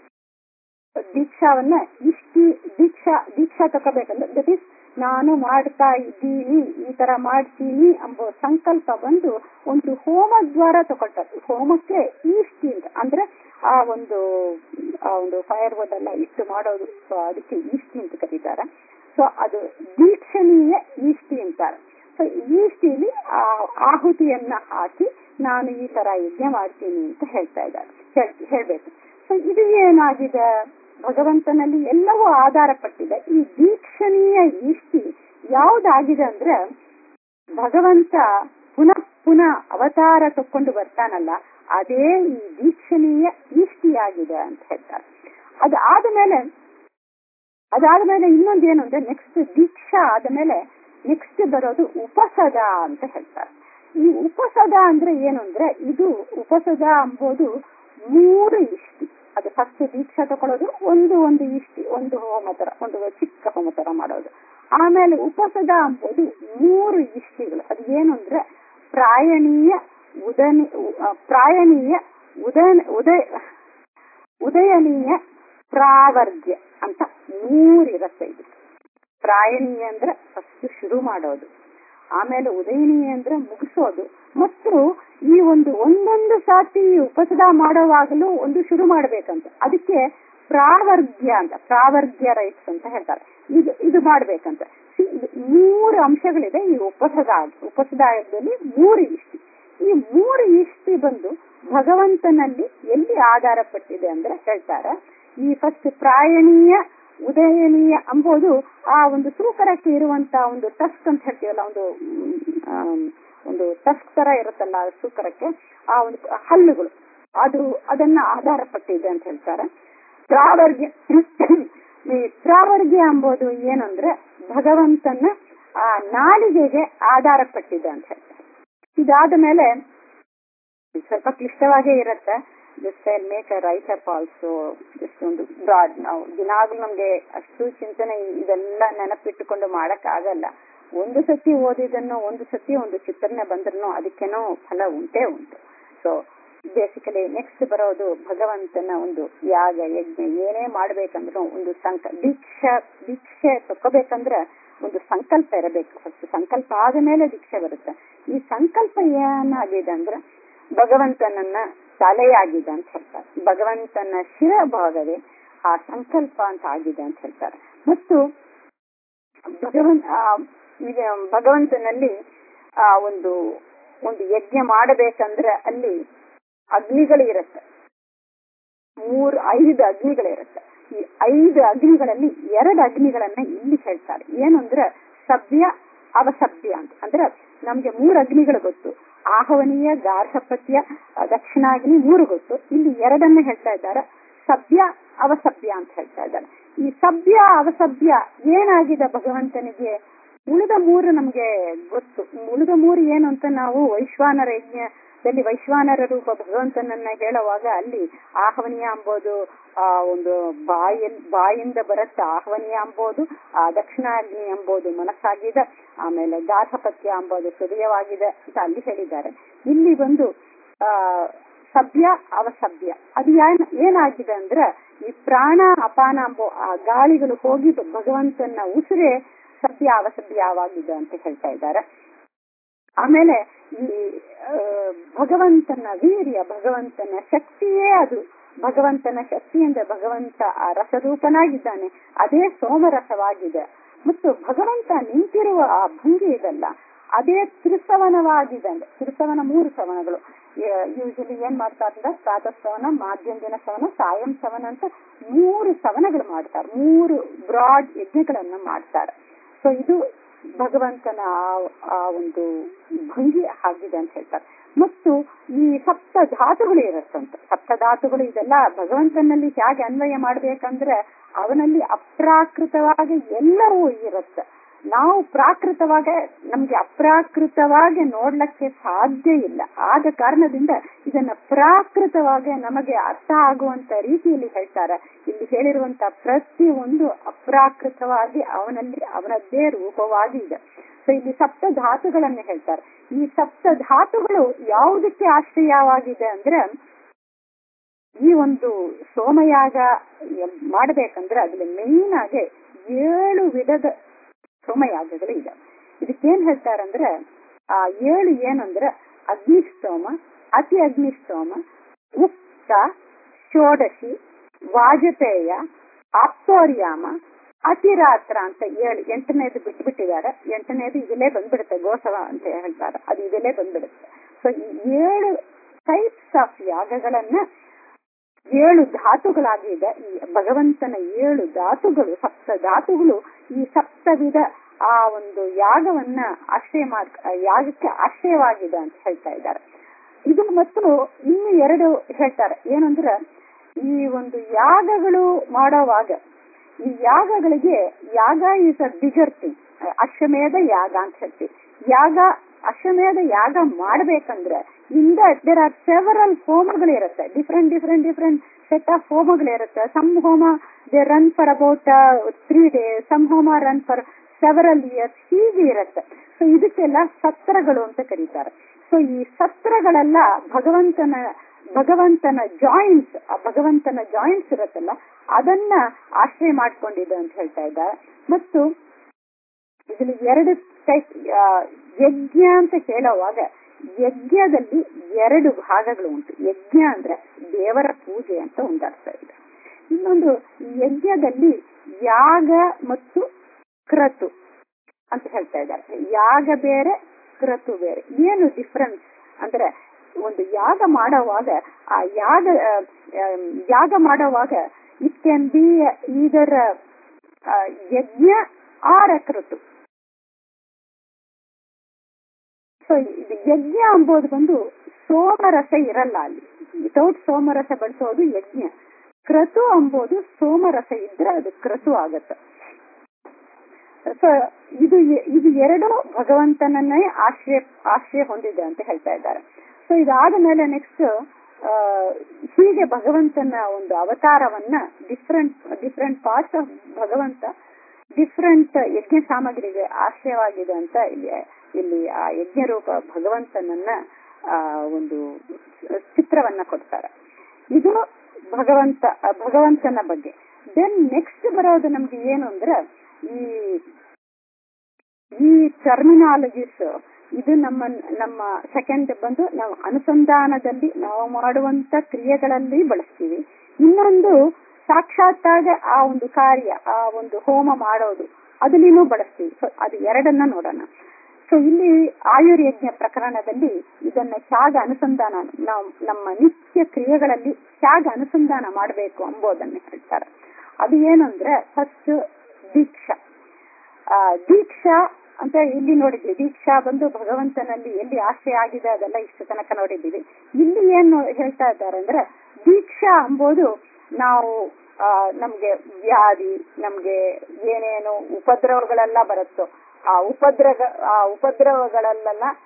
ದೀಕ್ಷಾವನ್ನ ಇಷ್ಟಿ ದೀಕ್ಷಾ ದೀಕ್ಷಾ ತಗೋಬೇಕಂದ್ರೆ ದಟ್ ಇಸ್ ನಾನು ಮಾಡ್ತಾ ಇದ್ದೀನಿ ಈ ತರ ಮಾಡ್ತೀನಿ ಎಂಬ ಸಂಕಲ್ಪ ಬಂದು ಒಂದು ಹೋಮ ದ್ವಾರ ತಗೊಳ್ತಾರೆ ಹೋಮಕ್ಕೆ ಈಷ್ಟಿ ಅಂತ ಅಂದ್ರೆ ಆ ಒಂದು ಆ ಒಂದು ಫೈರ್ ವುಡ್ ಎಲ್ಲ ಇಟ್ಟು ಮಾಡೋದು ಸೊ ಅದಕ್ಕೆ ಈಷ್ಟಿ ಅಂತ ಕರೀತಾರೆ ಸೊ ಅದು ದೀಕ್ಷಣೀಯ ಈಷ್ಟಿ ಅಂತಾರೆ ಸೊ ಈಷ್ಟಿಲಿ ಆ ಆಹುತಿಯನ್ನ ಹಾಕಿ ನಾನು ಈ ತರ ಯಜ್ಞ ಮಾಡ್ತೀನಿ ಅಂತ ಹೇಳ್ತಾ ಇದ್ದಾರೆ ಹೇಳ್ಬೇಕು ಸೊ ಇದು ಏನಾಗಿದೆ ಭಗವಂತನಲ್ಲಿ ಎಲ್ಲವೂ ಆಧಾರ ಪಟ್ಟಿದೆ ಈ ದೀಕ್ಷಣೀಯ ಈಷ್ಟಿ ಯಾವ್ದಾಗಿದೆ ಅಂದ್ರೆ ಭಗವಂತ ಪುನಃ ಪುನಃ ಅವತಾರ ತಕ್ಕೊಂಡು ಬರ್ತಾನಲ್ಲ ಅದೇ ಈ ದೀಕ್ಷಣೀಯ ಈಷ್ಟಿಯಾಗಿದೆ ಅಂತ ಹೇಳ್ತಾರೆ ಅದಾದ್ಮೇಲೆ ಅದಾದ್ಮೇಲೆ ಇನ್ನೊಂದೇನು ಅಂದ್ರೆ ನೆಕ್ಸ್ಟ್ ದೀಕ್ಷಾ ಆದ್ಮೇಲೆ ನೆಕ್ಸ್ಟ್ ಬರೋದು ಉಪಸದ ಅಂತ ಹೇಳ್ತಾರೆ ಈ ಉಪಸದ ಅಂದ್ರೆ ಏನು ಅಂದ್ರೆ ಇದು ಉಪಸದ ಎಂಬುದು ಮೂರು ಇಷ್ಟಿ ಅದು ಫಸ್ಟ್ ದೀಕ್ಷಾ ತಗೊಳ್ಳೋದು ಒಂದು ಒಂದು ಇಷ್ಟಿ ಒಂದು ಹೋಮ ತರ ಒಂದು ಚಿಕ್ಕ ಹೋಮ ತರ ಮಾಡೋದು ಆಮೇಲೆ ಉಪಸದ ಎಂಬುದು ಮೂರು ಇಷ್ಟಿಗಳು ಅದು ಏನು ಅಂದ್ರೆ ಪ್ರಾಯಣೀಯ ಉದನಿ ಪ್ರಾಯಣೀಯ ಉದಯ ಉದಯ ಉದಯನೀಯ ಪ್ರಾವರ್ಗ್ಯ ಅಂತ ಮೂರಿರತ್ತೆ ಇದು ಪ್ರಾಯಣೀಯ ಅಂದ್ರೆ ಫಸ್ಟ್ ಶುರು ಮಾಡೋದು ಆಮೇಲೆ ಉದಯನೀಯ ಅಂದ್ರೆ ಮುಗಿಸೋದು ಮತ್ತು ಈ ಒಂದು ಒಂದೊಂದು ಸಾತಿ ಉಪಸದ ಮಾಡೋವಾಗಲೂ ಒಂದು ಶುರು ಮಾಡ್ಬೇಕಂತ ಅದಕ್ಕೆ ಪ್ರಾವರ್ಗ್ಯ ಅಂತ ಪ್ರಾವರ್ಗ್ಯ ರೈಟ್ಸ್ ಅಂತ ಹೇಳ್ತಾರೆ ಇದು ಇದು ಮಾಡ್ಬೇಕಂತ ಮೂರು ಅಂಶಗಳಿದೆ ಈ ಉಪಸದ ಉಪಸದಾಯದಲ್ಲಿ ಮೂರು ಇಷ್ಟಿ ಈ ಮೂರು ಇಷ್ಟಿ ಬಂದು ಭಗವಂತನಲ್ಲಿ ಎಲ್ಲಿ ಆಧಾರ ಪಟ್ಟಿದೆ ಅಂದ್ರೆ ಹೇಳ್ತಾರೆ ಈ ಫಸ್ಟ್ ಪ್ರಾಯಣೀಯ ಉದಯನೀಯ ಅಂಬೋದು ಆ ಒಂದು ಸೂಕರಕ್ಕೆ ಇರುವಂತ ಒಂದು ಟಸ್ಕ್ ಅಂತ ಹೇಳ್ತೀವಲ್ಲ ಒಂದು ಒಂದು ಟಸ್ಕ್ ತರ ಇರುತ್ತಲ್ಲ ಸೂಕರಕ್ಕೆ ಆ ಒಂದು ಹಲ್ಲುಗಳು ಅದು ಅದನ್ನ ಆಧಾರ ಪಟ್ಟಿದೆ ಅಂತ ಹೇಳ್ತಾರೆ ಪ್ರಾವರ್ಗ್ಯ ಈ ಪ್ರಾವರ್ಗ್ಯ ಎಂಬುದು ಏನಂದ್ರೆ ಭಗವಂತನ ಆ ನಾಲಿಗೆಗೆ ಆಧಾರ ಪಟ್ಟಿದೆ ಅಂತ ಹೇಳ್ತಾರೆ ಇದಾದ ಮೇಲೆ ಸ್ವಲ್ಪ ಕ್ಲಿಷ್ಟವಾಗೇ ಇರುತ್ತೆ just I make a write up also just ಒಂದು ಬ್ರಾಡ್ ನಾವು ದಿನಾಗ್ಲೂ ನಮ್ಗೆ ಅಷ್ಟು ಚಿಂತನೆ ಇದೆಲ್ಲ ನೆನಪಿಟ್ಟುಕೊಂಡು ಮಾಡಕ್ ಆಗಲ್ಲ ಒಂದು ಸತಿ ಓದಿದನ್ನು ಒಂದು ಸತಿ ಒಂದು ಚಿತ್ರಣ ಬಂದ್ರೂ ಅದಕ್ಕೇನೋ ಫಲ ಉಂಟೇ ಉಂಟು ಸೊ ಬೇಸಿಕಲಿ ನೆಕ್ಸ್ಟ್ ಬರೋದು ಭಗವಂತನ ಒಂದು ಯಾಗ ಯಜ್ಞ ಏನೇ ಮಾಡ್ಬೇಕಂದ್ರೂ ಒಂದು ಸಂಕ ದೀಕ್ಷಾ ದೀಕ್ಷೆ ತಕೋಬೇಕಂದ್ರೆ ಒಂದು ಸಂಕಲ್ಪ ಇರಬೇಕು ಫಸ್ಟ್ ಸಂಕಲ್ಪ ಆದ ಮೇಲೆ ದೀಕ್ಷೆ ಬರುತ್ತೆ ಈ ಸಂಕಲ್ಪ ಏನಾಗಿದೆ ಅಂದ್ರೆ ಭಗವಂತನನ್ನ ತಲೆಯಾಗಿದೆ ಅಂತ ಹೇಳ್ತಾರೆ ಭಗವಂತನ ಶಿರ ಭಾಗವೇ ಆ ಸಂಕಲ್ಪ ಅಂತ ಆಗಿದೆ ಅಂತ ಹೇಳ್ತಾರೆ ಮತ್ತು ಭಗವನ್ ಭಗವಂತನಲ್ಲಿ ಆ ಒಂದು ಒಂದು ಯಜ್ಞ ಮಾಡಬೇಕಂದ್ರೆ ಅಲ್ಲಿ ಅಗ್ನಿಗಳು ಇರುತ್ತೆ ಮೂರು ಐದು ಅಗ್ನಿಗಳಿರುತ್ತೆ ಈ ಐದು ಅಗ್ನಿಗಳಲ್ಲಿ ಎರಡು ಅಗ್ನಿಗಳನ್ನ ಇಲ್ಲಿ ಹೇಳ್ತಾರೆ ಏನು ಅಂದ್ರೆ ಸಭ್ಯ ಅವಸಭ್ಯ ಅಂತ ಅಂದ್ರೆ ನಮ್ಗೆ ಮೂರು ಅಗ್ನಿಗಳು ಗೊತ್ತು ಆಹವನೀಯ ಗಾರ್ಹಪತ್ಯ ದಕ್ಷಿಣಾಗ್ನಿ ಮೂರು ಗೊತ್ತು ಇಲ್ಲಿ ಎರಡನ್ನ ಹೇಳ್ತಾ ಇದ್ದಾರೆ ಸಭ್ಯ ಅವಸಭ್ಯ ಅಂತ ಹೇಳ್ತಾ ಇದ್ದಾರೆ ಈ ಸಭ್ಯ ಅವಸಭ್ಯ ಏನಾಗಿದೆ ಭಗವಂತನಿಗೆ ಉಳಿದ ಮೂರು ನಮ್ಗೆ ಗೊತ್ತು ಉಳಿದ ಮೂರು ಏನು ಅಂತ ನಾವು ವೈಶ್ವಾನರ ಯಜ್ಞ ಇಲ್ಲಿ ವೈಶ್ವಾನರ ರೂಪ ಭಗವಂತನನ್ನ ಹೇಳುವಾಗ ಅಲ್ಲಿ ಆಹ್ವನೀಯ ಅಂಬೋದು ಆ ಒಂದು ಬಾಯಲ್ಲಿ ಬಾಯಿಂದ ಬರುತ್ತೆ ಆಹ್ವನೀಯ ಅಂಬೋದು ಆ ದಕ್ಷಿಣಾಗ್ನಿ ಎಂಬುದು ಮನಸ್ಸಾಗಿದೆ ಆಮೇಲೆ ಗಾಧಪತ್ಯ ಅಂಬೋದು ಹೃದಯವಾಗಿದೆ ಅಂತ ಅಲ್ಲಿ ಹೇಳಿದ್ದಾರೆ ಇಲ್ಲಿ ಬಂದು ಆ ಸಭ್ಯ ಅವಸಭ್ಯ ಅದು ಏನ್ ಏನಾಗಿದೆ ಅಂದ್ರೆ ಈ ಪ್ರಾಣ ಅಪಾನ ಅಂಬೋ ಆ ಗಾಳಿಗಳು ಹೋಗಿ ಭಗವಂತನ ಉಸಿರೇ ಸಭ್ಯ ಅವಸಭ್ಯವಾಗಿದೆ ಅಂತ ಹೇಳ್ತಾ ಇದ್ದಾರೆ ಆಮೇಲೆ ಈ ಭಗವಂತನ ವೀರ್ಯ ಭಗವಂತನ ಶಕ್ತಿಯೇ ಅದು ಭಗವಂತನ ಶಕ್ತಿ ಅಂದ್ರೆ ಭಗವಂತ ಆ ರಸರೂಪನಾಗಿದ್ದಾನೆ ಅದೇ ಸೋಮರಸವಾಗಿದೆ ಮತ್ತು ಭಗವಂತ ನಿಂತಿರುವ ಆ ಭಂಗಿ ಇದಲ್ಲ ಅದೇ ತ್ರಿಸವನವಾಗಿದೆ ಅಂದ್ರೆ ತ್ರಿಸವನ ಮೂರು ಸವನಗಳು ಯೂಶಲಿ ಏನ್ ಮಾಡ್ತಾರೆ ಅಂದ್ರೆ ಪ್ರಾತಃ ಸವನ ಮಾಧ್ಯಮ ದಿನ ಸವನ ಸಾಯಂ ಸವನ ಅಂತ ಮೂರು ಸವನಗಳು ಮಾಡ್ತಾರೆ ಮೂರು ಬ್ರಾಡ್ ಯಜ್ಞಗಳನ್ನ ಮಾಡ್ತಾರೆ ಸೊ ಇದು ಭಗವಂತನ ಆ ಒಂದು ಭಂಗಿ ಆಗಿದೆ ಅಂತ ಹೇಳ್ತಾರೆ ಮತ್ತು ಈ ಸಪ್ತ ಧಾತುಗಳು ಇರುತ್ತಂತೆ ಸಪ್ತ ಧಾತುಗಳು ಇದೆಲ್ಲ ಭಗವಂತನಲ್ಲಿ ಹೇಗೆ ಅನ್ವಯ ಮಾಡ್ಬೇಕಂದ್ರೆ ಅವನಲ್ಲಿ ಅಪ್ರಾಕೃತವಾಗಿ ಎಲ್ಲವೂ ಇರುತ್ತೆ ನಾವು ಪ್ರಾಕೃತವಾಗಿ ನಮ್ಗೆ ಅಪ್ರಾಕೃತವಾಗಿ ನೋಡ್ಲಿಕ್ಕೆ ಸಾಧ್ಯ ಇಲ್ಲ ಆದ ಕಾರಣದಿಂದ ಇದನ್ನ ಪ್ರಾಕೃತವಾಗಿ ನಮಗೆ ಅರ್ಥ ಆಗುವಂತ ರೀತಿಯಲ್ಲಿ ಹೇಳ್ತಾರೆ ಇಲ್ಲಿ ಹೇಳಿರುವಂತ ಪ್ರತಿ ಒಂದು ಅಪ್ರಾಕೃತವಾಗಿ ಅವನಲ್ಲಿ ಅವನದ್ದೇ ರೂಪವಾಗಿ ಇದೆ ಸೊ ಇಲ್ಲಿ ಸಪ್ತ ಧಾತುಗಳನ್ನ ಹೇಳ್ತಾರೆ ಈ ಸಪ್ತ ಧಾತುಗಳು ಯಾವುದಕ್ಕೆ ಆಶ್ರಯವಾಗಿದೆ ಅಂದ್ರೆ ಈ ಒಂದು ಸೋಮಯಾಗ ಮಾಡ್ಬೇಕಂದ್ರೆ ಅದ್ರಲ್ಲಿ ಮೇನ್ ಆಗಿ ಏಳು ವಿಧದ ಸೋಮಯಾಗಗಳು ಇದೆ ಇದಕ್ಕೇನ್ ಹೇಳ್ತಾರಂದ್ರೆ ಆ ಏಳು ಏನಂದ್ರೆ ಅಗ್ನಿಸ್ತೋಮ ಅತಿ ಅಗ್ನಿಸ್ತೋಮ ಉಕ್ತ ಷೋಡಶಿ ವಾಜಪೇಯ ಆಪ್ತೋರ್ಯಾಮ ಅತಿರಾತ್ರ ಅಂತ ಏಳು ಎಂಟನೇದು ಬಿಟ್ಬಿಟ್ಟಿದ್ದಾರೆ ಎಂಟನೇದು ಇದಲ್ಲೇ ಬಂದ್ಬಿಡುತ್ತೆ ಗೋಸವ ಅಂತ ಹೇಳ್ತಾರೆ ಅದು ಇದಲ್ಲೇ ಬಂದ್ಬಿಡುತ್ತೆ ಸೊ ಈ ಏಳು ಟೈಪ್ಸ್ ಆಫ್ ಯಾಗಗಳನ್ನ ಏಳು ಧಾತುಗಳಾಗಿದೆ ಈ ಭಗವಂತನ ಏಳು ಧಾತುಗಳು ಸಪ್ತ ಧಾತುಗಳು ಈ ಸಪ್ತವಿಧ ಆ ಒಂದು ಯಾಗವನ್ನ ಆಶ್ರಯ ಮಾಡ್ ಯಾಗಕ್ಕೆ ಆಶ್ರಯವಾಗಿದೆ ಅಂತ ಹೇಳ್ತಾ ಇದ್ದಾರೆ ಇದು ಮತ್ತು ಇನ್ನು ಎರಡು ಹೇಳ್ತಾರೆ ಏನಂದ್ರೆ ಈ ಒಂದು ಯಾಗಗಳು ಮಾಡೋವಾಗ ಈ ಯಾಗಗಳಿಗೆ ಯಾಗ ಈಸ್ ಅ ಬಿಗರ್ ಥಿಂಗ್ ಅಶ್ವಮೇಧ ಯಾಗ ಅಂತ ಹೇಳ್ತೀವಿ ಯಾಗ ಅಶ್ವಮೇಧ ಯಾಗ ಮಾಡ್ಬೇಕಂದ್ರೆ ಇಂದ ದೇರ್ ಆರ್ ಸೆವರಲ್ ಹೋಮಗಳು ಇರುತ್ತೆ different different different set of ಹೋಮಗಳು ಇರುತ್ತೆ ಸಮ್ ಹೋಮ they run for about three days some ಹೋಮ ರನ್ ಫಾರ್ ಸೆವರಲ್ ಇಯರ್ಸ್ ಹೀಗೆ ಇರುತ್ತೆ ಸೊ ಇದಕ್ಕೆಲ್ಲ ಸತ್ರಗಳು ಅಂತ ಕರೀತಾರೆ ಸೊ ಈ ಸತ್ರಗಳೆಲ್ಲ ಭಗವಂತನ ಭಗವಂತನ ಜಾಯಿಂಟ್ಸ್ ಆ ಭಗವಂತನ ಜಾಯಿಂಟ್ಸ್ ಇರುತ್ತಲ್ಲ ಅದನ್ನ ಆಶ್ರಯ ಮಾಡ್ಕೊಂಡಿದೆ ಅಂತ ಹೇಳ್ತಾ ಇದ್ದಾರೆ ಮತ್ತು ಇದರಲ್ಲಿ ಎರಡು ಟೈಪ್ ಯಜ್ಞ ಅಂತ ಹೇಳುವಾಗ ಯಜ್ಞದಲ್ಲಿ ಎರಡು ಭಾಗಗಳು ಉಂಟು ಯಜ್ಞ ಅಂದ್ರೆ ದೇವರ ಪೂಜೆ ಅಂತ ಒಂದರ್ಥ ಇದೆ ಇನ್ನೊಂದು ಯಜ್ಞದಲ್ಲಿ ಯಾಗ ಮತ್ತು ಕ್ರತು ಅಂತ ಹೇಳ್ತಾ ಇದ್ದಾರೆ ಯಾಗ ಬೇರೆ ಕ್ರತು ಬೇರೆ ಏನು ಡಿಫ್ರೆನ್ಸ್ ಅಂದ್ರೆ ಒಂದು ಯಾಗ ಮಾಡುವಾಗ ಆ ಯಾಗ ಯಾಗ ಮಾಡುವಾಗ ಇಟ್ ಕ್ಯಾನ್ ಬಿ ಇದರ ಯಜ್ಞ ಆರ ಕ್ರತು ಸೊ ಇದು ಯಜ್ಞ ಅಂಬೋದು ಬಂದು ಸೋಮರಸ ಇರಲ್ಲ ಅಲ್ಲಿ ವಿತೌಟ್ ಸೋಮರಸ ಬಳಸೋದು ಯಜ್ಞ ಕ್ರತು ಅಂಬೋದು ಸೋಮರಸ ಇದ್ರೆ ಅದು ಕ್ರತು ಆಗತ್ತೆ ಸೊ ಇದು ಇದು ಎರಡು ಭಗವಂತನನ್ನೇ ಆಶ್ರಯ ಆಶ್ರಯ ಹೊಂದಿದೆ ಅಂತ ಹೇಳ್ತಾ ಇದ್ದಾರೆ ಸೊ ಇದಾದ ಮೇಲೆ ನೆಕ್ಸ್ಟ್ ಹೀಗೆ ಭಗವಂತನ ಒಂದು ಅವತಾರವನ್ನ ಡಿಫ್ರೆಂಟ್ ಡಿಫ್ರೆಂಟ್ ಪಾರ್ಟ್ಸ್ ಆಫ್ ಭಗವಂತ ಡಿಫ್ರೆಂಟ್ ಯಜ್ಞ ಸಾಮಗ್ರಿಗೆ ಆಶ್ರಯವಾಗಿದೆ ಅಂತ ಇಲ್ಲಿ ಇಲ್ಲಿ ಆ ಯಜ್ಞ ರೂಪ ಭಗವಂತನನ್ನ ಆ ಒಂದು ಚಿತ್ರವನ್ನ ಕೊಡ್ತಾರೆ ಇದು ಭಗವಂತ ಭಗವಂತನ ಬಗ್ಗೆ ದೆನ್ ನೆಕ್ಸ್ಟ್ ಬರೋದು ನಮ್ಗೆ ಏನು ಅಂದ್ರೆ ಈ ಈ ಟರ್ಮಿನಾಲಜೀಸ್ ಇದು ನಮ್ಮ ನಮ್ಮ ಸೆಕೆಂಡ್ ಬಂದು ನಾವು ಅನುಸಂಧಾನದಲ್ಲಿ ನಾವು ಮಾಡುವಂತ ಕ್ರಿಯೆಗಳಲ್ಲಿ ಬಳಸ್ತೀವಿ ಇನ್ನೊಂದು ಸಾಕ್ಷಾತ್ತಾಗ ಆ ಒಂದು ಕಾರ್ಯ ಆ ಒಂದು ಹೋಮ ಮಾಡೋದು ಅದನ್ನೇನು ಬಳಸ್ತೀವಿ ಸೊ ಅದು ಎರಡನ್ನ ನೋಡೋಣ ಸೊ ಇಲ್ಲಿ ಆಯುರ್ಯಜ್ಞ ಪ್ರಕರಣದಲ್ಲಿ ಇದನ್ನ ಹೇಗೆ ಅನುಸಂಧಾನ ನಾವು ನಮ್ಮ ನಿತ್ಯ ಕ್ರಿಯೆಗಳಲ್ಲಿ ಹೇಗೆ ಅನುಸಂಧಾನ ಮಾಡಬೇಕು ಎಂಬುದನ್ನ ಹೇಳ್ತಾರೆ ಅದು ಏನಂದ್ರೆ ಫಸ್ಟ್ ದೀಕ್ಷಾ ಆ ದೀಕ್ಷಾ ಅಂತ ಇಲ್ಲಿ ನೋಡಿದ್ವಿ ದೀಕ್ಷಾ ಬಂದು ಭಗವಂತನಲ್ಲಿ ಎಲ್ಲಿ ಆಶ್ರಯ ಆಗಿದೆ ಅದೆಲ್ಲ ಇಷ್ಟು ತನಕ ನೋಡಿದ್ದೀವಿ ಇಲ್ಲಿ ಏನು ಹೇಳ್ತಾ ಇದ್ದಾರೆ ಅಂದ್ರೆ ದೀಕ್ಷಾ ಎಂಬುದು ನಾವು ಆ ನಮ್ಗೆ ವ್ಯಾಧಿ ನಮ್ಗೆ ಏನೇನು ಉಪದ್ರವಗಳೆಲ್ಲ ಬರುತ್ತೋ ಆ ಉಪದ್ರ ಆ ಉಪದ್ರವಗಳಲ್ಲೆಲ್ಲ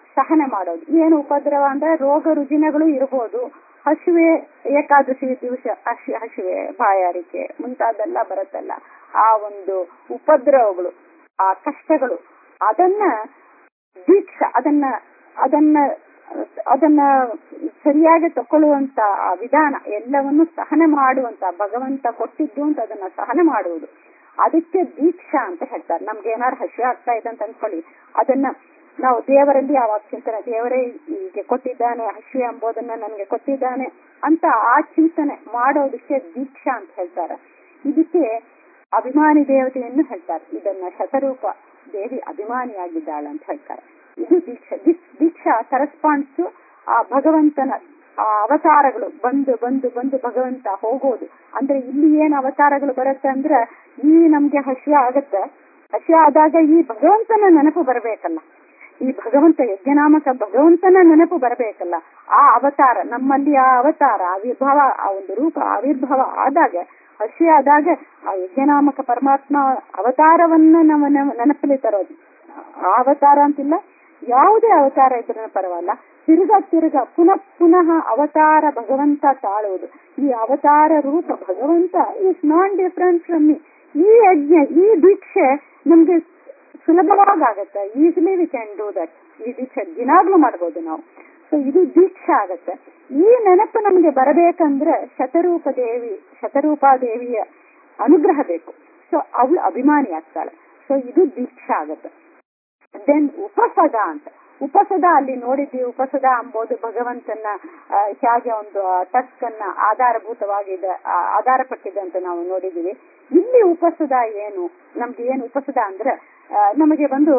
ಸಹನೆ ಮಾಡೋದು ಏನು ಉಪದ್ರವ ಅಂದ್ರೆ ರೋಗ ರುಜಿನಗಳು ಇರಬಹುದು ಹಸಿವೆ ಏಕಾದಶಿ ದಿವಸ ಹಸಿ ಹಸಿವೆ ಬಾಯಾರಿಕೆ ಮುಂತಾದೆಲ್ಲ ಬರುತ್ತಲ್ಲ ಆ ಒಂದು ಉಪದ್ರವಗಳು ಆ ಕಷ್ಟಗಳು ಅದನ್ನ ದೀಕ್ಷ ಅದನ್ನ ಅದನ್ನ ಅದನ್ನ ಸರಿಯಾಗಿ ತಕೊಳ್ಳುವಂತ ಆ ವಿಧಾನ ಎಲ್ಲವನ್ನು ಸಹನೆ ಮಾಡುವಂತ ಭಗವಂತ ಕೊಟ್ಟಿದ್ದು ಅಂತ ಅದನ್ನ ಸಹನೆ ಮಾಡುವುದು ಅದಕ್ಕೆ ದೀಕ್ಷಾ ಅಂತ ಹೇಳ್ತಾರೆ ನಮ್ಗೆ ಏನಾರು ಹಸಿವೆ ಆಗ್ತಾ ಇದೆ ಅಂತ ಅನ್ಕೊಳ್ಳಿ ಅದನ್ನ ನಾವು ದೇವರಲ್ಲಿ ಯಾವಾಗ ಚಿಂತನೆ ದೇವರೇ ಹೀಗೆ ಕೊಟ್ಟಿದ್ದಾನೆ ಹಸಿವೆ ಎಂಬುದನ್ನ ನನಗೆ ಕೊಟ್ಟಿದ್ದಾನೆ ಅಂತ ಆ ಚಿಂತನೆ ಮಾಡೋದಕ್ಕೆ ದೀಕ್ಷಾ ಅಂತ ಹೇಳ್ತಾರೆ ಇದಕ್ಕೆ ಅಭಿಮಾನಿ ದೇವತೆಯನ್ನು ಹೇಳ್ತಾರೆ ಇದನ್ನ ಶತರೂಪ ದೇವಿ ಅಭಿಮಾನಿಯಾಗಿದ್ದಾಳೆ ಅಂತ ಹೇಳ್ತಾರೆ ಇದು ದೀಕ್ಷಾ ದೀಕ್ಷಾ ಕರೆಸ್ಪಾಂಡ್ಸ್ ಆ ಭಗವಂತನ ಆ ಅವತಾರಗಳು ಬಂದು ಬಂದು ಬಂದು ಭಗವಂತ ಹೋಗೋದು ಅಂದ್ರೆ ಇಲ್ಲಿ ಏನ್ ಅವತಾರಗಳು ಬರುತ್ತೆ ಅಂದ್ರೆ ಈ ನಮ್ಗೆ ಹಸಿವೆ ಆಗತ್ತೆ ಹಸಿವೆ ಆದಾಗ ಈ ಭಗವಂತನ ನೆನಪು ಬರಬೇಕಲ್ಲ ಈ ಭಗವಂತ ಯಜ್ಞನಾಮಕ ಭಗವಂತನ ನೆನಪು ಬರಬೇಕಲ್ಲ ಆ ಅವತಾರ ನಮ್ಮಲ್ಲಿ ಆ ಅವತಾರ ಆವಿರ್ಭಾವ ಆ ಒಂದು ರೂಪ ಆವಿರ್ಭಾವ ಆದಾಗ ಹಸಿವೆ ಆದಾಗ ಆ ಯಜ್ಞನಾಮಕ ಪರಮಾತ್ಮ ಅವತಾರವನ್ನ ನಾವು ನೆನಪಲ್ಲಿ ತರೋದು ಆ ಅವತಾರ ಅಂತಿಲ್ಲ ಯಾವುದೇ ಅವತಾರ ಇದ್ರೂ ಪರವಲ್ಲ ತಿರುಗ ತಿರುಗ ಪುನಃ ಪುನಃ ಅವತಾರ ಭಗವಂತ ತಾಳುವುದು ಈ ಅವತಾರ ರೂಪ ಭಗವಂತ is non different from me ಈ ಯಜ್ಞ ಈ ದೀಕ್ಷೆ ನಮ್ಗೆ ಸುಲಭವಾಗತ್ತೆ easily we can do that ಈ ದೀಕ್ಷೆ ದಿನಾಗ್ಲೂ ಮಾಡ್ಬೋದು ನಾವು ಸೊ ಇದು ದೀಕ್ಷೆ ಆಗತ್ತೆ ಈ ನೆನಪು ನಮ್ಗೆ ಬರಬೇಕಂದ್ರೆ ಶತರೂಪ ದೇವಿ ಶತರೂಪಾ ದೇವಿಯ ಅನುಗ್ರಹ ಬೇಕು ಸೊ ಅವಳು ಅಭಿಮಾನಿ ಆಗ್ತಾಳೆ ಸೊ ಇದು ದೀಕ್ಷಾ ಆಗತ್ತೆ ದೆನ್ ಉಪಸದ ಅಂತ ಉಪಸದ ಅಲ್ಲಿ ನೋಡಿದ್ವಿ ಉಪಸದ ಅಂಬೋದು ಭಗವಂತನ ಹೇಗೆ ಒಂದು ಟಸ್ಕ್ ಅನ್ನ ಆಧಾರಭೂತವಾಗಿದೆ ಆಧಾರ ಪಟ್ಟಿದೆ ಅಂತ ನಾವು ನೋಡಿದೀವಿ ಇಲ್ಲಿ ಉಪಸದ ಏನು ನಮ್ಗೆ ಏನು ಉಪಸದ ಅಂದ್ರೆ ನಮಗೆ ಬಂದು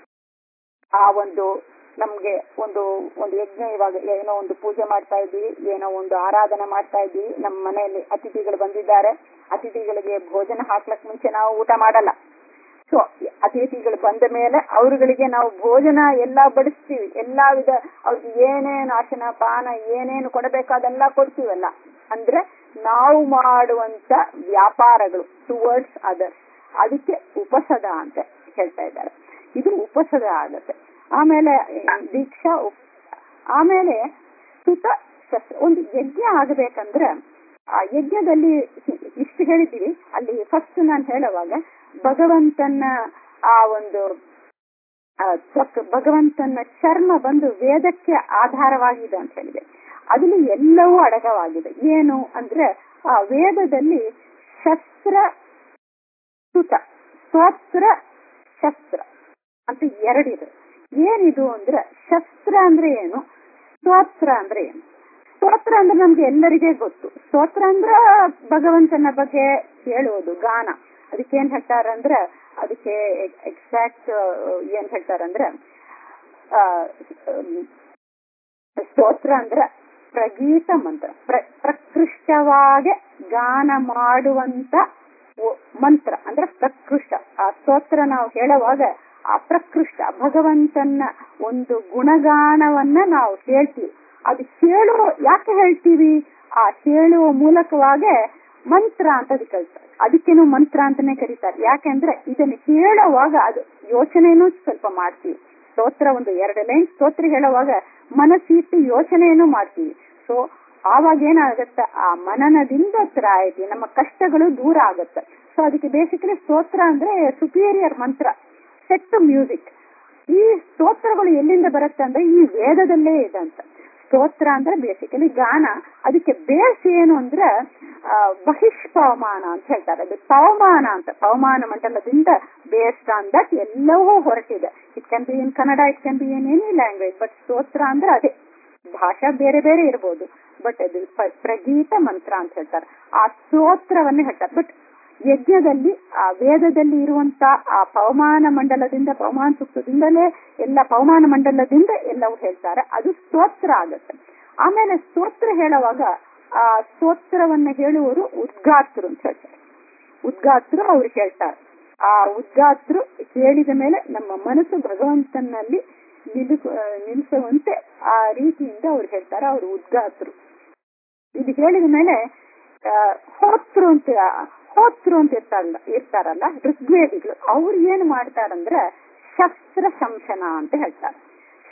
ಆ ಒಂದು ನಮ್ಗೆ ಒಂದು ಒಂದು ಯಜ್ಞ ಇವಾಗ ಏನೋ ಒಂದು ಪೂಜೆ ಮಾಡ್ತಾ ಇದ್ದೀವಿ ಏನೋ ಒಂದು ಆರಾಧನೆ ಮಾಡ್ತಾ ಇದ್ದೀವಿ ನಮ್ಮ ಮನೆಯಲ್ಲಿ ಅತಿಥಿಗಳು ಬಂದಿದ್ದಾರೆ ಅತಿಥಿಗಳಿಗೆ ಭೋಜನ ಹಾಕ್ಲಕ್ ಮುಂಚೆ ನಾವು ಊಟ ಮಾಡಲ್ಲ ಸೊ ಅತಿಥಿಗಳು ಬಂದ ಮೇಲೆ ಅವರುಗಳಿಗೆ ನಾವು ಭೋಜನ ಎಲ್ಲಾ ಬಡಿಸ್ತೀವಿ ಎಲ್ಲಾ ವಿಧ ಅವ್ರಿಗೆ ಏನೇನು ಆಸನ ಪಾನ ಏನೇನು ಕೊಡಬೇಕಾದೆಲ್ಲ ಕೊಡ್ತೀವಲ್ಲ ಅಂದ್ರೆ ನಾವು ಮಾಡುವಂತ ವ್ಯಾಪಾರಗಳು ಟುವರ್ಡ್ಸ್ ಅದರ್ಸ್ ಅದಕ್ಕೆ ಉಪಸದ ಅಂತ ಹೇಳ್ತಾ ಇದ್ದಾರೆ ಇದು ಉಪಸದ ಆಗತ್ತೆ ಆಮೇಲೆ ದೀಕ್ಷಾ ಆಮೇಲೆ ಸುತ ಶಸ್ತ್ರ ಒಂದು ಯಜ್ಞ ಆಗಬೇಕಂದ್ರೆ ಆ ಯಜ್ಞದಲ್ಲಿ ಇಷ್ಟು ಹೇಳಿದ್ದೀವಿ ಅಲ್ಲಿ ಫಸ್ಟ್ ನಾನು ಹೇಳುವಾಗ ಭಗವಂತನ ಆ ಒಂದು ಭಗವಂತನ ಚರ್ಮ ಬಂದು ವೇದಕ್ಕೆ ಆಧಾರವಾಗಿದೆ ಅಂತ ಹೇಳಿದೆ ಅದಲ್ಲಿ ಎಲ್ಲವೂ ಅಡಗವಾಗಿದೆ ಏನು ಅಂದ್ರೆ ಆ ವೇದದಲ್ಲಿ ಶಸ್ತ್ರ ಸುತ ಸ್ತೋತ್ರ ಶಸ್ತ್ರ ಅಂತ ಎರಡಿದೆ ಏನಿದು ಅಂದ್ರೆ ಶಸ್ತ್ರ ಅಂದ್ರೆ ಏನು ಸ್ತೋತ್ರ ಅಂದ್ರೆ ಏನು ಸ್ತೋತ್ರ ಅಂದ್ರೆ ನಮ್ಗೆ ಎಲ್ಲರಿಗೆ ಗೊತ್ತು ಸ್ತೋತ್ರ ಅಂದ್ರ ಭಗವಂತನ ಬಗ್ಗೆ ಹೇಳುವುದು ಗಾನ ಅದಕ್ಕೆ ಏನ್ ಹೇಳ್ತಾರಂದ್ರೆ ಅದಕ್ಕೆ ಎಕ್ಸಾಕ್ಟ್ ಏನ್ ಹೇಳ್ತಾರಂದ್ರೆ ಸ್ತೋತ್ರ ಅಂದ್ರ ಪ್ರಗೀತ ಮಂತ್ರ ಪ್ರಕೃಷ್ಟವಾಗಿ ಗಾನ ಮಾಡುವಂತ ಮಂತ್ರ ಅಂದ್ರೆ ಪ್ರಕೃಷ್ಟ ಆ ಸ್ತೋತ್ರ ನಾವು ಹೇಳುವಾಗ ಆ ಪ್ರಕೃಷ್ಟ ಭಗವಂತನ ಒಂದು ಗುಣಗಾನವನ್ನ ನಾವು ಹೇಳ್ತೀವಿ ಅದು ಹೇಳುವ ಯಾಕೆ ಹೇಳ್ತೀವಿ ಆ ಹೇಳುವ ಮೂಲಕವಾಗೆ ಮಂತ್ರ ಅಂತ ಅದಕ್ಕೆ ಕರೀತಾರೆ ಅದಕ್ಕೇನು ಮಂತ್ರ ಅಂತಾನೆ ಕರೀತಾರೆ ಯಾಕೆಂದ್ರೆ ಇದನ್ನು ಹೇಳುವಾಗ ಅದು ಯೋಚನೆನೂ ಸ್ವಲ್ಪ ಮಾಡ್ತೀವಿ ಸ್ತೋತ್ರ ಒಂದು ಎರಡು ಲೈನ್ ಸ್ತೋತ್ರ ಹೇಳುವಾಗ ಮನಸ್ಸಿಟ್ಟು ಯೋಚನೆಯನ್ನು ಮಾಡ್ತೀವಿ ಸೊ ಆವಾಗ ಏನಾಗತ್ತ ಆ ಮನನದಿಂದ ತ್ರಾಯತಿ ನಮ್ಮ ಕಷ್ಟಗಳು ದೂರ ಆಗತ್ತೆ ಸೊ ಅದಕ್ಕೆ ಬೇಸಿಕಲಿ ಸ್ತೋತ್ರ ಅಂದ್ರೆ ಸುಪೀರಿಯರ್ ಮಂತ್ರ ಸೆಟ್ ಮ್ಯೂಸಿಕ್ ಈ ಸ್ತೋತ್ರಗಳು ಎಲ್ಲಿಂದ ಬರುತ್ತೆ ಅಂದ್ರೆ ಈ ವೇದದಲ್ಲೇ ಇದೆ ಅಂತ ಸ್ತೋತ್ರ ಅಂದ್ರೆ ಬೇಸಿಕಲಿ ಗಾನ ಅದಕ್ಕೆ ಬೇಸ್ ಏನು ಅಂದ್ರೆ ಬಹಿಷ್ಪವಮಾನ ಅಂತ ಹೇಳ್ತಾರೆ ಅದು ಪವಮಾನ ಅಂತ ಪವಮಾನ ಮಂಡಲದಿಂದ ಬೇಸ್ಡ್ ಆನ್ ದಟ್ ಎಲ್ಲವೂ ಹೊರಟಿದೆ it can be in Kannada it can be in any language but ಸ್ತೋತ್ರ ಅಂದ್ರೆ ಅದೇ ಭಾಷಾ ಬೇರೆ ಬೇರೆ ಇರ್ಬೋದು ಬಟ್ ಅದು ಪ್ರಗೀತ ಮಂತ್ರ ಅಂತ ಹೇಳ್ತಾರೆ ಆ ಸ್ತೋತ್ರವನ್ನೇ ಹೇಳ್ತಾರೆ ಬಟ್ ಯಜ್ಞದಲ್ಲಿ ಆ ವೇದದಲ್ಲಿ ಇರುವಂತ ಆ ಪವಮಾನ ಮಂಡಲದಿಂದ ಪವಮಾನ ಸೂಕ್ತದಿಂದಲೇ ಎಲ್ಲ ಪವಮಾನ ಮಂಡಲದಿಂದ ಎಲ್ಲವೂ ಹೇಳ್ತಾರೆ ಅದು ಸ್ತೋತ್ರ ಆಗುತ್ತೆ ಆಮೇಲೆ ಸ್ತೋತ್ರ ಹೇಳುವಾಗ ಆ ಸ್ತೋತ್ರವನ್ನ ಹೇಳುವವರು ಉದ್ಗಾತರು ಅಂತ ಹೇಳ್ತಾರೆ ಉದ್ಗಾತರು ಅವ್ರು ಹೇಳ್ತಾರೆ ಆ ಉದ್ಗಾತರು ಹೇಳಿದ ಮೇಲೆ ನಮ್ಮ ಮನಸ್ಸು ಭಗವಂತನಲ್ಲಿ ನಿಲ್ಲಿಸ ನಿಲ್ಲಿಸುವಂತೆ ಆ ರೀತಿಯಿಂದ ಅವ್ರು ಹೇಳ್ತಾರೆ ಅವರು ಉದ್ಗಾತರು ಇದು ಹೇಳಿದ ಮೇಲೆ ಹೋತ್ರು ಅಂತ ಹೋತ್ರು ಅಂತ ಇರ್ತಾರಲ್ಲ ಇರ್ತಾರಲ್ಲ ಋಗ್ವೇದಿಗಳು ಅವ್ರು ಏನ್ ಮಾಡ್ತಾರಂದ್ರೆ ಶಸ್ತ್ರ ಶಂಶನ ಅಂತ ಹೇಳ್ತಾರೆ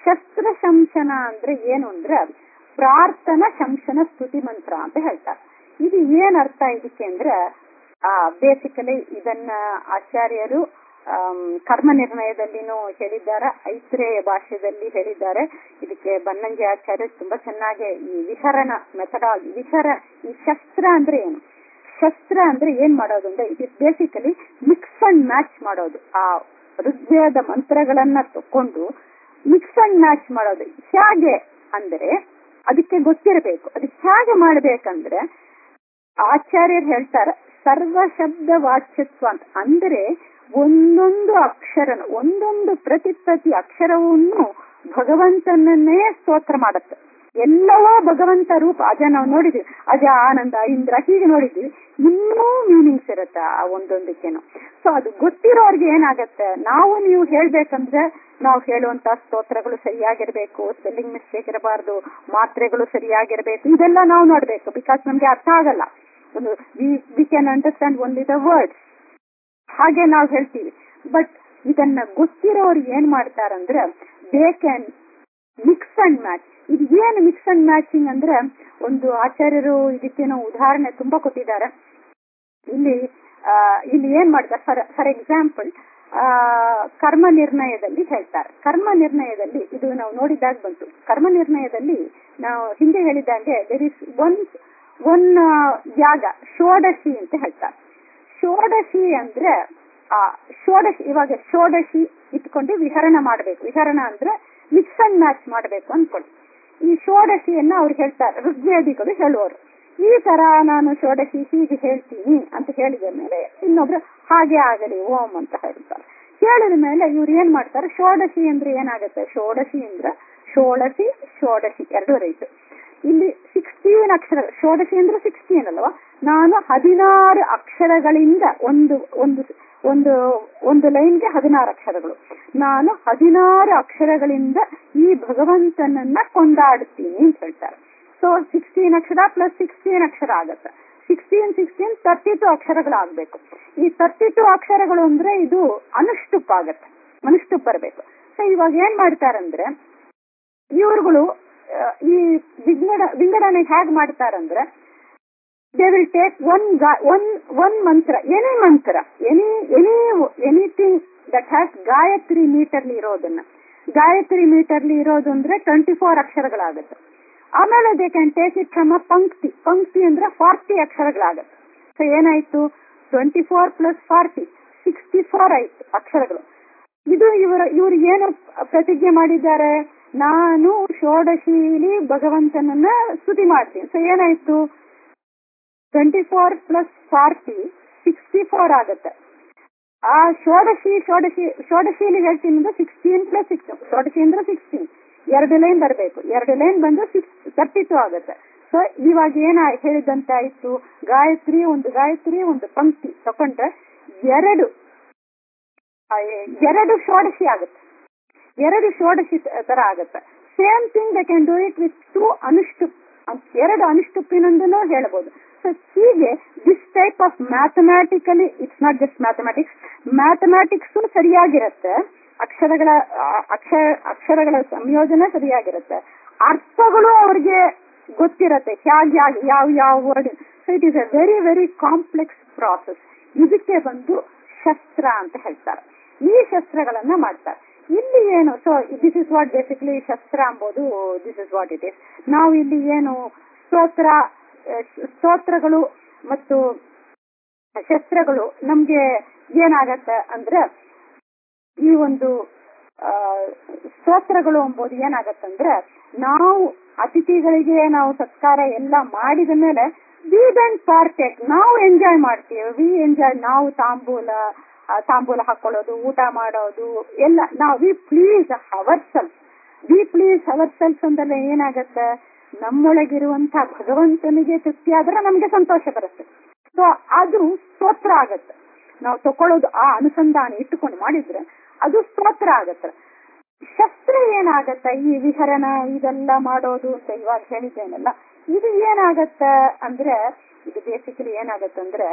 ಶಸ್ತ್ರ ಶಂಶನ ಅಂದ್ರೆ ಏನು ಅಂದ್ರೆ ಪ್ರಾರ್ಥನಾ ಶಂಶನ ಸ್ತುತಿ ಮಂತ್ರ ಅಂತ ಹೇಳ್ತಾರೆ ಇದು ಏನ್ ಅರ್ಥ ಇದಕ್ಕೆ ಅಂದ್ರೆ ಆ ಬೇಸಿಕಲಿ ಇದನ್ನ ಆಚಾರ್ಯರು ಕರ್ಮ ನಿರ್ಣಯದಲ್ಲಿನೂ ಹೇಳಿದ್ದಾರೆ ಐತ್ರೇಯ ಭಾಷೆಯಲ್ಲಿ ಹೇಳಿದ್ದಾರೆ ಇದಕ್ಕೆ ಬನ್ನಂಜಿ ಆಚಾರ್ಯ ತುಂಬಾ ಚೆನ್ನಾಗಿ ಈ ವಿಹರಣ ಮೆಥಡಾಲಜಿ ವಿಹರ ಈ ಶಸ್ತ್ರ ಅಂದ್ರೆ ಏನು ಶಸ್ತ್ರ ಅಂದ್ರೆ ಏನ್ ಮಾಡೋದು ಅಂದ್ರೆ it is basically mix and match ಮಾಡೋದು ಆ ಋಗ್ವೇದ ಮಂತ್ರಗಳನ್ನ ತಕೊಂಡು ಮಿಕ್ಸ್ ಅಂಡ್ ಮ್ಯಾಚ್ ಮಾಡೋದು ಹೇಗೆ ಅಂದ್ರೆ ಅದಕ್ಕೆ ಗೊತ್ತಿರಬೇಕು ಅದಕ್ಕೆ ಹೇಗೆ ಮಾಡ್ಬೇಕಂದ್ರೆ ಆಚಾರ್ಯರು ಹೇಳ್ತಾರೆ ಸರ್ವ ಶಬ್ದ ವಾಚ್ಯತ್ವ ಅಂತ ಅಂದ್ರೆ ಒಂದೊಂದು ಅಕ್ಷರನ ಒಂದೊಂದು ಪ್ರತಿ ಪ್ರತಿ ಅಕ್ಷರವನ್ನು ಭಗವಂತನನ್ನೇ ಸ್ತೋತ್ರ ಮಾಡುತ್ತೆ ಎಲ್ಲವೂ ಭಗವಂತ ರೂಪ ಅಜ ನಾವು ನೋಡಿದ್ವಿ ಅಜ ಆನಂದ ಇಂದ್ರ ಹೀಗೆ ನೋಡಿದ್ವಿ ಇನ್ನೂ ಮೀನಿಂಗ್ಸ್ ಇರುತ್ತೆ ಆ ಒಂದೊಂದಕ್ಕೇನು ಸೊ ಅದು ಗೊತ್ತಿರೋರ್ಗೆ ಏನಾಗತ್ತೆ ನಾವು ನೀವು ಹೇಳ್ಬೇಕಂದ್ರೆ ನಾವು ಹೇಳುವಂತ ಸ್ತೋತ್ರಗಳು ಸರಿಯಾಗಿರ್ಬೇಕು ಸ್ಪೆಲ್ಲಿಂಗ್ ಮಿಸ್ಟೇಕ್ ಇರಬಾರ್ದು ಮಾತ್ರೆಗಳು ಸರಿಯಾಗಿರ್ಬೇಕು ಇದೆಲ್ಲ ನಾವು ನೋಡ್ಬೇಕು ಬಿಕಾಸ್ ನಮ್ಗೆ ಅರ್ಥ ಆಗಲ್ಲ ಒಂದು we can understand only the words ಹಾಗೆ ನಾವು ಹೇಳ್ತೀವಿ ಬಟ್ ಇದನ್ನ ಗೊತ್ತಿರೋರು ಏನ್ ಮಾಡ್ತಾರಂದ್ರೆ they can mix and match ಇದು ಏನು ಮಿಕ್ಸ್ ಅಂಡ್ ಮ್ಯಾಚಿಂಗ್ ಅಂದ್ರೆ ಒಂದು ಆಚಾರ್ಯರು ಇದಕ್ಕೇನೋ ಉದಾಹರಣೆ ತುಂಬಾ ಕೊಟ್ಟಿದ್ದಾರೆ ಇಲ್ಲಿ ಇಲ್ಲಿ ಏನ್ ಮಾಡ್ತಾರೆ ಫಾರ್ ಫಾರ್ ಎಕ್ಸಾಂಪಲ್ ಕರ್ಮ ನಿರ್ಣಯದಲ್ಲಿ ಹೇಳ್ತಾರೆ ಕರ್ಮ ನಿರ್ಣಯದಲ್ಲಿ ಇದು ನಾವು ನೋಡಿದಾಗ ಬಂತು ಕರ್ಮ ನಿರ್ಣಯದಲ್ಲಿ ನಾವು ಹಿಂದೆ ಹೇಳಿದಂಗೆ ದೇರ್ ಇಸ್ ಒನ್ ಒನ್ ಯಾಗ ಷೋಡಶಿ ಅಂತ ಹೇಳ್ತಾರೆ ಷೋಡಶಿ ಅಂದ್ರೆ ಆ ಷೋಡಶಿ ಇವಾಗ ಷೋಡಶಿ ಇಟ್ಕೊಂಡು ವಿಹರಣ ಮಾಡಬೇಕು ವಿಹರಣ ಅಂದ್ರೆ ಮಿಕ್ಸ್ ಅಂಡ್ ಮ್ಯಾಚ್ ಮಾಡಬೇಕು ಅನ್ಕೊಳ್ಳಿ ಈ ಷೋಡಶಿಯನ್ನ ಅವ್ರು ಹೇಳ್ತಾರೆ ಋಗ್ವೇದಿಗಳು ಹೇಳುವರು ಈ ತರ ನಾನು ಷೋಡಶಿ ಹೀಗೆ ಹೇಳ್ತೀನಿ ಅಂತ ಹೇಳಿದ ಮೇಲೆ ಇನ್ನೊಬ್ರು ಹಾಗೆ ಆಗಲಿ ಓಂ ಅಂತ ಹೇಳ್ತಾರೆ ಹೇಳಿದ ಮೇಲೆ ಇವ್ರು ಏನ್ ಮಾಡ್ತಾರೆ ಷೋಡಶಿ ಅಂದ್ರೆ ಏನಾಗುತ್ತೆ ಷೋಡಶಿ ಅಂದ್ರೆ ಷೋಡಶಿ ಷೋಡಶಿ ಎರಡು ರೈತು ಇಲ್ಲಿ ಸಿಕ್ಸ್ಟೀನ್ ಅಕ್ಷರ ಷೋಡಶಿ ಅಂದ್ರೆ ಸಿಕ್ಸ್ಟೀನ್ ಅಲ್ವಾ ನಾನು ಹದಿನಾರು ಅಕ್ಷರಗಳಿಂದ ಒಂದು ಒಂದು ಒಂದು ಒಂದು ಲೈನ್ಗೆ ಹದಿನಾರು ಅಕ್ಷರಗಳು ನಾನು ಹದಿನಾರು ಅಕ್ಷರಗಳಿಂದ ಈ ಭಗವಂತನನ್ನ ಕೊಂಡಾಡುತ್ತೀನಿ ಅಂತ ಹೇಳ್ತಾರೆ ಸೊ ಸಿಕ್ಸ್ಟೀನ್ ಅಕ್ಷರ ಪ್ಲಸ್ ಸಿಕ್ಸ್ಟೀನ್ ಅಕ್ಷರ ಆಗತ್ತೆ ಸಿಕ್ಸ್ಟೀನ್ ಸಿಕ್ಸ್ಟೀನ್ ತರ್ಟಿ ಟು ಅಕ್ಷರಗಳಾಗಬೇಕು ಈ ತರ್ಟಿ ಟು ಅಕ್ಷರಗಳು ಅಂದ್ರೆ ಇದು ಅನುಷ್ಠುಪ್ ಆಗತ್ತೆ ಅನುಷ್ಠುಪ್ ಬರಬೇಕು ಸೊ ಇವಾಗ ಏನ್ ಮಾಡ್ತಾರಂದ್ರೆ ಇವ್ರುಗಳು ಈ ವಿಂಗಡ ವಿಂಗಡಣೆ ಹೇಗ್ ಮಾಡ್ತಾರಂದ್ರೆ they will take one one one ಮಂತ್ರ ಎನಿ ಮಂತ್ರ any any anything that has Gayatri ಮೀಟರ್ಲಿ ಇರೋದನ್ನ ಗಾಯತ್ರಿ ಮೀಟರ್ಲಿ ಇರೋದು ಅಂದ್ರೆ ಟ್ವೆಂಟಿ ಫೋರ್ ಅಕ್ಷರಗಳಾಗುತ್ತೆ ಆಮೇಲೆ they can take it from a Pankti Pankti ಅಂದ್ರೆ ಫಾರ್ಟಿ ಅಕ್ಷರಗಳಾಗುತ್ತೆ ಸೊ ಏನಾಯ್ತು twenty four plus forty sixty four ಆಯ್ತು ಅಕ್ಷರಗಳು ಇದು ಇವರ ಇವರು ಏನು ಪ್ರತಿಜ್ಞೆ ಮಾಡಿದ್ದಾರೆ ನಾನು ಷೋಡಶಿಲಿ ಭಗವಂತನನ್ನ ಸ್ತುತಿ ಮಾಡ್ತೀನಿ ಸೊ ಏನಾಯ್ತು twenty four plus forty sixty four ಆಗುತ್ತೆ ಆ ಷೋಡಶಿ ಷೋಡಶಿ ಷೋಡಶಿಲಿ ಹೇಳ್ತೀನಿ ಅಂದ್ರೆ ಸಿಕ್ಸ್ಟೀನ್ ಪ್ಲಸ್ ಸಿಕ್ಸ್ ಷೋಡಶಿ ಅಂದ್ರೆ ಸಿಕ್ಸ್ಟೀನ್ ಎರಡು ಲೈನ್ ಬರಬೇಕು ಎರಡು ಲೈನ್ ಬಂದ್ರೆ ಸಿಕ್ಸ್ ತರ್ಟಿ ಟು ಆಗುತ್ತೆ ಸೊ ಇವಾಗ ಏನ ಹೇಳಿದಂತ ಆಯ್ತು ಗಾಯತ್ರಿ ಒಂದು ಗಾಯತ್ರಿ ಒಂದು ಪಂಕ್ತಿ ತಕೊಂಡ್ರೆ ಎರಡು ಎರಡು ಷೋಡಶಿ ಆಗುತ್ತೆ ಎರಡು ಷೋಡಶಿ ತರ ಆಗುತ್ತೆ same thing they can do it with two ಅನುಷ್ಠುಪ್ ಎರಡು ಅನುಷ್ಠುಪ್ಪಿನೊಂದನ್ನು ಹೇಳಬಹುದು ಸೊ ಹೀಗೆ this type of mathematically it's not just mathematics mathematics ಸರಿಯಾಗಿರುತ್ತೆ ಅಕ್ಷರಗಳ ಅಕ್ಷರ ಅಕ್ಷರಗಳ ಸಂಯೋಜನೆ ಸರಿಯಾಗಿರುತ್ತೆ ಅರ್ಥಗಳು ಅವ್ರಿಗೆ ಗೊತ್ತಿರತ್ತೆ ಹೇಗೆ ಯಾವ ಯಾವ word so it is a very very complex process ಇದಕ್ಕೆ ಬಂದು ಶಸ್ತ್ರ ಅಂತ ಹೇಳ್ತಾರೆ ಈ ಶಸ್ತ್ರಗಳನ್ನ ಮಾಡ್ತಾರೆ ಇಲ್ಲಿ ಏನು so this is what basically ಶಸ್ತ್ರ ಅಂಬೋದು this is what it is ನಾವು ಇಲ್ಲಿ ಏನು ಸ್ತೋತ್ರ ಸ್ತೋತ್ರಗಳು ಮತ್ತು ಶಸ್ತ್ರಗಳು ನಮ್ಗೆ ಏನಾಗತ್ತೆ ಅಂದ್ರೆ ಈ ಒಂದು ಸ್ತೋತ್ರಗಳು ಎಂಬುದು ಏನಾಗತ್ತಂದ್ರೆ ನಾವು ಅತಿಥಿಗಳಿಗೆ ನಾವು ಸತ್ಕಾರ ಎಲ್ಲ ಮಾಡಿದ ಮೇಲೆ ವಿ ಡಂಟ್ ಪಾರ್ಟೇಕ್ ನಾವು ಎಂಜಾಯ್ ಮಾಡ್ತೀವಿ ವಿ ಎಂಜಾಯ್ ನಾವು ತಾಂಬೂಲ ತಾಂಬೂಲ ಹಾಕೊಳ್ಳೋದು ಊಟ ಮಾಡೋದು ಎಲ್ಲ ನಾವು we please our self we please our self ಅಂದ್ರೆ ಏನಾಗತ್ತೆ ನಮ್ಮೊಳಗಿರುವಂತ ಭಗವಂತನಿಗೆ ತೃಪ್ತಿ ಆದ್ರೆ ನಮ್ಗೆ ಸಂತೋಷ ಬರುತ್ತೆ ಸೊ ಅದು ಸ್ತೋತ್ರ ಆಗತ್ತೆ ನಾವು ತಕೊಳ್ಳೋದು ಆ ಅನುಸಂಧಾನ ಇಟ್ಟುಕೊಂಡು ಮಾಡಿದ್ರೆ ಅದು ಸ್ತೋತ್ರ ಆಗತ್ತೆ ಶಸ್ತ್ರ ಏನಾಗತ್ತ ಈ ವಿಹರಣ ಇದೆಲ್ಲ ಮಾಡೋದು ಅಂತ ಇವಾಗ ಹೇಳಿದ್ದೇನಲ್ಲ ಇದು ಏನಾಗತ್ತ ಅಂದ್ರೆ ಇದು ಬೇಸಿಕಲಿ ಏನಾಗತ್ತಂದ್ರೆ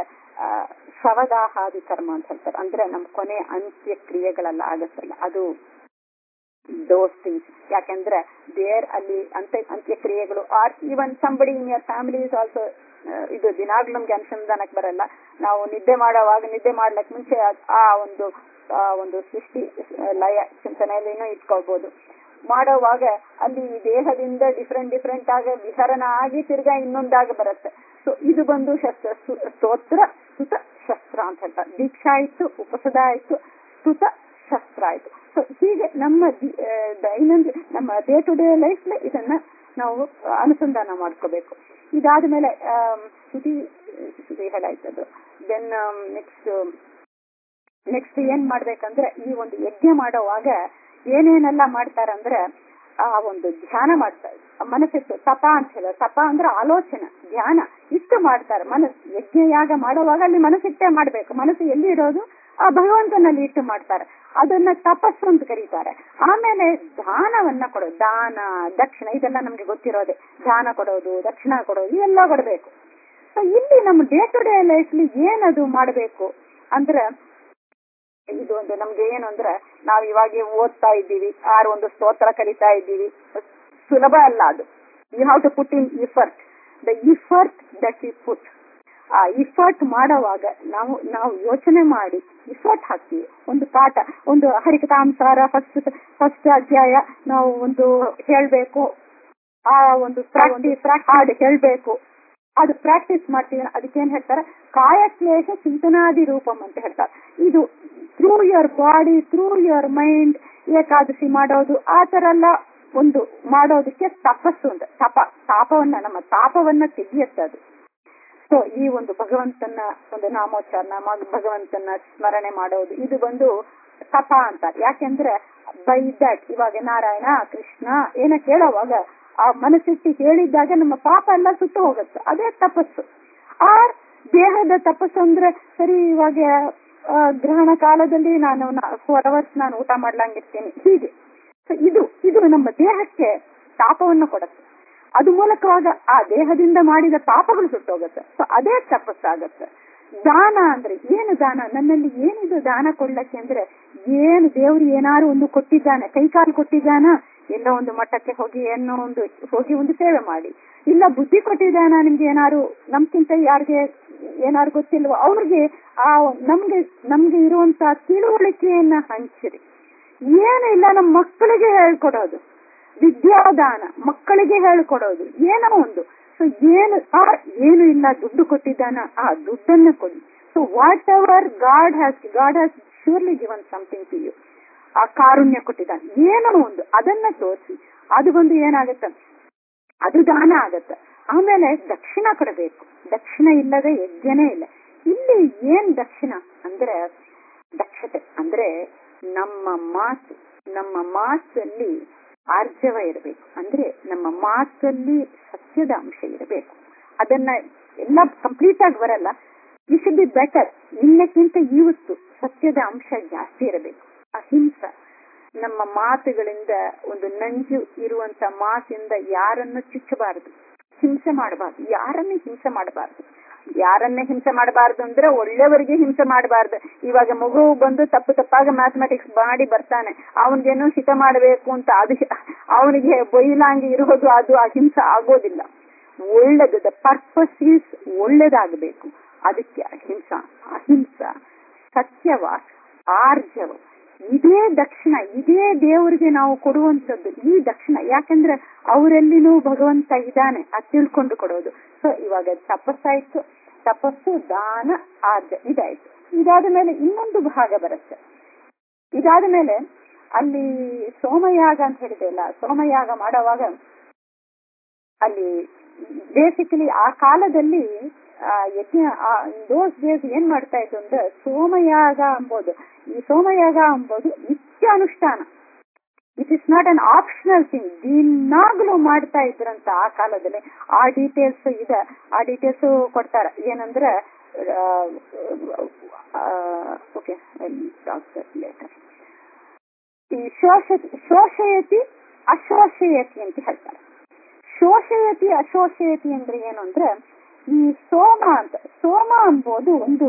ಶವದಾಹಾದಿ ಕರ್ಮ ಅಂತ ಹೇಳ್ತಾರೆ ಅಂದ್ರೆ ನಮ್ ಕೊನೆ ಅಂತ್ಯ ಕ್ರಿಯೆಗಳೆಲ್ಲ ಆಗತ್ತಲ್ಲ ಅದು ದೋಸ್ ಥಿಂಗ್ಸ್ ಯಾಕೆಂದ್ರೆ ದೇರ್ ಅಲ್ಲಿ ಅಂತ್ಯ ಅಂತ್ಯಕ್ರಿಯೆಗಳು are even somebody in your family is also ಇದು ದಿನಾಗ್ಲೂ ನಮ್ಗೆ ಅನುಸಂಧಾನಕ್ಕೆ ಬರಲ್ಲ ನಾವು ನಿದ್ದೆ ಮಾಡೋವಾಗ ನಿದ್ದೆ ಮಾಡ್ಲಕ್ ಮುಂಚೆ ಆ- ಆ ಒಂದು ಆ ಒಂದು ಸೃಷ್ಟಿ ಆ, ಲಯ ಚಿಂತನೆಯಲ್ಲಿನೂ ಇಟ್ಕೊಳ್ಬಹುದು ಮಾಡೋವಾಗ ಅಲ್ಲಿ ಈ ದೇಹದಿಂದ ಡಿಫ್ರೆಂಟ್ ಡಿಫ್ರೆಂಟ್ ಆಗಿ ವಿಹರಣ ಆಗಿ ತಿರ್ಗಾ ಇನ್ನೊಂದಾಗ ಬರುತ್ತೆ ಸೊ ಇದು ಬಂದು ಶಸ್ತ್ರ ಸು- ಸ್ತೋತ್ರ ಸ್ತುತ ಶಸ್ತ್ರ ಅಂತ ಹೇಳ್ತಾರೆ ದೀಕ್ಷಾ ಆಯ್ತು ಉಪಸದ ಆಯ್ತು ಸ್ತುತ ಶಸ್ತ್ರ ಆಯ್ತು ಸೊ ಹೀಗೆ ನಮ್ಮ ದಿ- ಆ, ದೈನಂದಿನ ನಮ್ಮ ಡೇ ಟು ಡೇ ಲೈಫ್ ಇದನ್ನ ನಾವು ಅನುಸಂಧಾನ ಮಾಡ್ಕೋಬೇಕು ಇದಾದ್ಮೇಲೆ ಆಮ್, ಸ್ತುತಿ ಸ್ತುತಿ ಹೇಳಾಯ್ತದು ದೆನ್ ನೆಕ್ಸ್ಟ್ ನೆಕ್ಸ್ಟ್ ಏನ್ ಮಾಡ್ಬೇಕಂದ್ರೆ ಈ ಒಂದು ಯಜ್ಞ ಮಾಡೋವಾಗ ಏನೇನೆಲ್ಲ ಮಾಡ್ತಾರಂದ್ರೆ ಆ ಒಂದು ಧ್ಯಾನ ಮಾಡ್ತಾರೆ ಮನಸ್ಸಿಟ್ಟು ತಪ ಅಂತ ಹೇಳ ತಪ ಅಂದ್ರೆ ಆಲೋಚನೆ ಧ್ಯಾನ ಇಷ್ಟು ಮಾಡ್ತಾರೆ ಮನಸ್ಸು ಯಜ್ಞ ಯಾಗ ಮಾಡುವಾಗ ಅಲ್ಲಿ ಮನಸ್ಸಿಟ್ಟೇ ಮಾಡ್ಬೇಕು ಮನಸ್ಸು ಎಲ್ಲಿ ಇರೋದು ಆ ಭಗವಂತನಲ್ಲಿ ಇಟ್ಟು ಮಾಡ್ತಾರೆ ಅದನ್ನ ತಪಸ್ಸು ಅಂತ ಕರೀತಾರೆ ಆಮೇಲೆ ದಾನವನ್ನ ಕೊಡೋದು ದಾನ ದಕ್ಷಿಣ ಇದೆಲ್ಲ ನಮ್ಗೆ ಗೊತ್ತಿರೋದೆ ದಾನ ಕೊಡೋದು ದಕ್ಷಿಣ ಕೊಡೋದು ಇವೆಲ್ಲ ಕೊಡಬೇಕು ಸೊ ಇಲ್ಲಿ ನಮ್ಮ ಡೇ ಟು ಡೇ ಲೈಫ್ಲಿ ಏನದು ಮಾಡಬೇಕು ಅಂದ್ರೆ ಇದು ಒಂದು ನಮ್ಗೆ ಏನು ಅಂದ್ರೆ ನಾವು ಇವಾಗ ಓದ್ತಾ ಇದ್ದೀವಿ ಆರ್ ಒಂದು ಸ್ತೋತ್ರ ಕಲಿತಾ ಇದ್ದೀವಿ ಸುಲಭ ಅಲ್ಲ ಅದು you have to put in effort the effort that you put ಆ ಇಫರ್ಟ್ ಮಾಡೋವಾಗ ನಾವು ನಾವು ಯೋಚನೆ ಮಾಡಿ ಇಫರ್ಟ್ ಹಾಕ್ತೀವಿ ಒಂದು ಪಾಠ ಒಂದು ಹರಿಕತಾಂಸಾರ ಫಸ್ಟ್ ಫಸ್ಟ್ ಅಧ್ಯಾಯ ನಾವು ಒಂದು ಹೇಳ್ಬೇಕು ಆ ಒಂದು ಪ್ರಾಕ್ಟೀಸ್ ಹಾಡು ಹೇಳ್ಬೇಕು ಅದು ಪ್ರಾಕ್ಟೀಸ್ ಮಾಡ್ತೀವಿ ಅದಕ್ಕೇನ್ ಹೇಳ್ತಾರೆ ಕಾಯಕ್ಲೇಶ ಚಿಂತನಾದಿ ರೂಪಂ ಅಂತ ಹೇಳ್ತಾರೆ ಇದು through your body through your mind Ekadashi ಮಾಡೋದು ಆ ತರ ಎಲ್ಲ ಒಂದು ಮಾಡೋದಕ್ಕೆ ತಪಸ್ಸು ಅಂತ ತಪ ತಾಪವನ್ನ ನಮ್ಮ ತಾಪವನ್ನ ತೆಗಿಯುತ್ತೆ ಅದು ಸೊ ಈ ಒಂದು ಭಗವಂತನ ಒಂದು ನಾಮೋಚ್ಚಾರಣ ಮ- ಭಗವಂತನ ಸ್ಮರಣೆ ಮಾಡೋದು ಇದು ಬಂದು ತಪ ಅಂತ ಯಾಕೆಂದ್ರೆ ಬೈ ದಟ್ ಇವಾಗ ನಾರಾಯಣ ಕೃಷ್ಣ ಏನ ಕೇಳೋವಾಗ ಆ ಮನಸ್ಸಿಟ್ಟು ಹೇಳಿದ್ದಾಗ ನಮ್ಮ ಪಾಪ ಎಲ್ಲ ಸುಟ್ಟು ಹೋಗುತ್ತೆ ಅದೇ ತಪಸ್ಸು ಆರ್ ದೇಹದ ತಪಸ್ಸು ಅಂದ್ರೆ ಸರಿ ಇವಾಗ ಆ, ಗ್ರಹಣ ಕಾಲದಲ್ಲಿ ನಾನು ಫೋರ್ ಅವರ್ಸ್ ನಾನು ಊಟ ಮಾಡ್ಲಂಗಿರ್ತೀನಿ ಹೀಗೆ ಸೊ ಇದು ಇದು ನಮ್ಮ ದೇಹಕ್ಕೆ ತಾಪವನ್ನು ಕೊಡುತ್ತೆ ಅದು ಮೂಲಕವಾಗ ಆ ದೇಹದಿಂದ ಮಾಡಿದ ಪಾಪಗಳು ಸುಟ್ಟೋಗುತ್ತೆ ಸೊ ಅದೇ ತಪಸ್ಸಾಗತ್ತೆ ದಾನ ಅಂದ್ರೆ ಏನು ದಾನ ನನ್ನಲ್ಲಿ ಏನಿದು ದಾನ ಕೊಡ್ಲಕ್ಕೆ ಅಂದ್ರೆ ಏನು ದೇವ್ರು ಏನಾರು ಒಂದು ಕೊಟ್ಟಿದ್ದಾನೆ ಕೈಕಾಲು ಕೊಟ್ಟಿದ್ದಾನ ಎಲ್ಲ ಒಂದು ಮಠಕ್ಕೆ ಹೋಗಿ ಏನೋ ಒಂದು ಹೋಗಿ ಒಂದು ಸೇವೆ ಮಾಡಿ ಇಲ್ಲ ಬುದ್ಧಿ ಕೊಟ್ಟಿದ್ದಾನ ನಿಮ್ಗೆ ಏನಾರು ನಮ್ಗಿಂತ ಯಾರಿಗೆ ಏನಾರು ಗೊತ್ತಿಲ್ವೋ ಅವ್ರಿಗೆ ಆ ನಮ್ಗೆ ನಮ್ಗೆ ಇರುವಂತ ತಿಳುವಳಿಕೆಯನ್ನ ಹಂಚಿರಿ ಏನು ಇಲ್ಲ ನಮ್ಮ ಮಕ್ಕಳಿಗೆ ಹೇಳ್ಕೊಡೋದು ವಿದ್ಯಾದಾನ ಮಕ್ಕಳಿಗೆ ಹೇಳ್ಕೊಡೋದು ಏನೋ ಒಂದು ಸೊ ಏನು ಆ ಏನು ಇಲ್ಲ ದುಡ್ಡು ಕೊಟ್ಟಿದ್ದಾನ ಆ ದುಡ್ಡನ್ನ ಕೊಡಿ so whatever God has God has surely given something to you ಆ ಕಾರುಣ್ಯ ಕೊಟ್ಟಿದ್ದಾನೆ ಏನೋ ಒಂದು ಅದನ್ನ ತೋರಿಸಿ ಅದು ಒಂದು ಏನಾಗತ್ತೆ ಅದು ದಾನ ಆಗತ್ತೆ ಆಮೇಲೆ ದಕ್ಷಿಣ ಕೊಡಬೇಕು ದಕ್ಷಿಣ ಇಲ್ಲದೆ ಯಜ್ಞನೇ ಇಲ್ಲ ಇಲ್ಲಿ ಏನ್ ದಕ್ಷಿಣ ಅಂದ್ರೆ ದಕ್ಷತೆ ಅಂದ್ರೆ ನಮ್ಮ ಮಾತು ನಮ್ಮ ಮಾತಲ್ಲಿ ಆರ್ಜವ ಇರಬೇಕು ಅಂದ್ರೆ ನಮ್ಮ ಮಾತಲ್ಲಿ ಸತ್ಯದ ಅಂಶ ಇರಬೇಕು ಅದನ್ನ ಎಲ್ಲ ಕಂಪ್ಲೀಟ್ ಆಗಿ ಬರಲ್ಲ ಯು ಶುಡ್ ಬಿ ಬೆಟರ್ ನಿನ್ನಕ್ಕಿಂತ ಇವತ್ತು ಸತ್ಯದ ಅಂಶ ಜಾಸ್ತಿ ಇರಬೇಕು ಅಹಿಂಸ ನಮ್ಮ ಮಾತುಗಳಿಂದ ಒಂದು ನಂಜು ಇರುವಂತ ಮಾತಿಂದ ಯಾರನ್ನು ಚುಚ್ಚಬಾರದು ಹಿಂಸೆ ಮಾಡಬಾರ್ದು ಯಾರನ್ನೇ ಹಿಂಸೆ ಮಾಡಬಾರ್ದು ಯಾರನ್ನೇ ಹಿಂಸೆ ಮಾಡಬಾರ್ದು ಅಂದ್ರೆ ಒಳ್ಳೆಯವರಿಗೆ ಹಿಂಸೆ ಮಾಡಬಾರ್ದು ಇವಾಗ ಮಗು ಬಂದು ತಪ್ಪು ತಪ್ಪಾಗ ಮ್ಯಾಥಮೆಟಿಕ್ಸ್ ಮಾಡಿ ಬರ್ತಾನೆ ಅವನಿಗೇನೋ ಹಿತ ಮಾಡಬೇಕು ಅಂತ ಅದು ಅವನಿಗೆ ಬೈಲಾಂಗಿ ಇರೋದು ಅದು ಅಹಿಂಸೆ ಆಗೋದಿಲ್ಲ ಒಳ್ಳೇದು ದ ಪರ್ಪಸ್ ಈಸ್ ಒಳ್ಳೇದಾಗಬೇಕು ಅದಕ್ಕೆ ಅಹಿಂಸ ಅಹಿಂಸ ಸತ್ಯವ ಆರ್ಜವ ಇದೇ ದಕ್ಷಿಣ ಇದೇ ದೇವರಿಗೆ ನಾವು ಕೊಡುವಂತದ್ದು ಈ ದಕ್ಷಿಣ ಯಾಕಂದ್ರೆ ಅವರೆಲ್ಲಿನೂ ಭಗವಂತ ಇದ್ದಾನೆ ಅದು ತಿಳ್ಕೊಂಡು ಕೊಡೋದು ಸೊ ಇವಾಗ ತಪಸ್ಸಾಯ್ತು ತಪಸ್ಸು ದಾನ ಆರ್ಜ ಇದಾಯ್ತು ಇದಾದ ಮೇಲೆ ಇನ್ನೊಂದು ಭಾಗ ಬರುತ್ತೆ ಇದಾದ ಮೇಲೆ ಅಲ್ಲಿ ಸೋಮಯಾಗ ಅಂತ ಹೇಳಿದೆಲ್ಲ ಸೋಮಯಾಗ ಮಾಡುವಾಗ ಅಲ್ಲಿ ಬೇಸಿಕಲಿ ಆ ಕಾಲದಲ್ಲಿ ಆ ಯಜ್ಞ ದೋಸ್ ಡೇಸ್ ಏನ್ ಮಾಡ್ತಾ ಇತ್ತು ಅಂದ್ರೆ ಸೋಮಯಾಗ ಅಂಬೋದು ಈ ಸೋಮಯಾಗ ಅಂಬೋದು ನಿತ್ಯ ಅನುಷ್ಠಾನ it is not an optional thing ದಿನಾಗ್ಲೂ ಮಾಡ್ತಾ ಇದ್ರಂತ ಆ ಕಾಲದಲ್ಲಿ ಆ ಡೀಟೇಲ್ಸ್ ಇದೆ ಆ ಡೀಟೇಲ್ಸ್ ಕೊಡ್ತಾರ ಏನಂದ್ರೆ ಓಕೆ ಲೇಟರ್ ಈ ಶೋಷ ಶೋಷಯತಿ ಅಶೋಷಯತಿ ಅಂತ ಹೇಳ್ತಾರೆ ಶೋಷಯತಿ ಅಶೋಷಯತಿ ಅಂದ್ರೆ ಏನು ಅಂದ್ರೆ ಈ ಸೋಮ ಅಂತ ಸೋಮ ಅಂಬೋದು ಒಂದು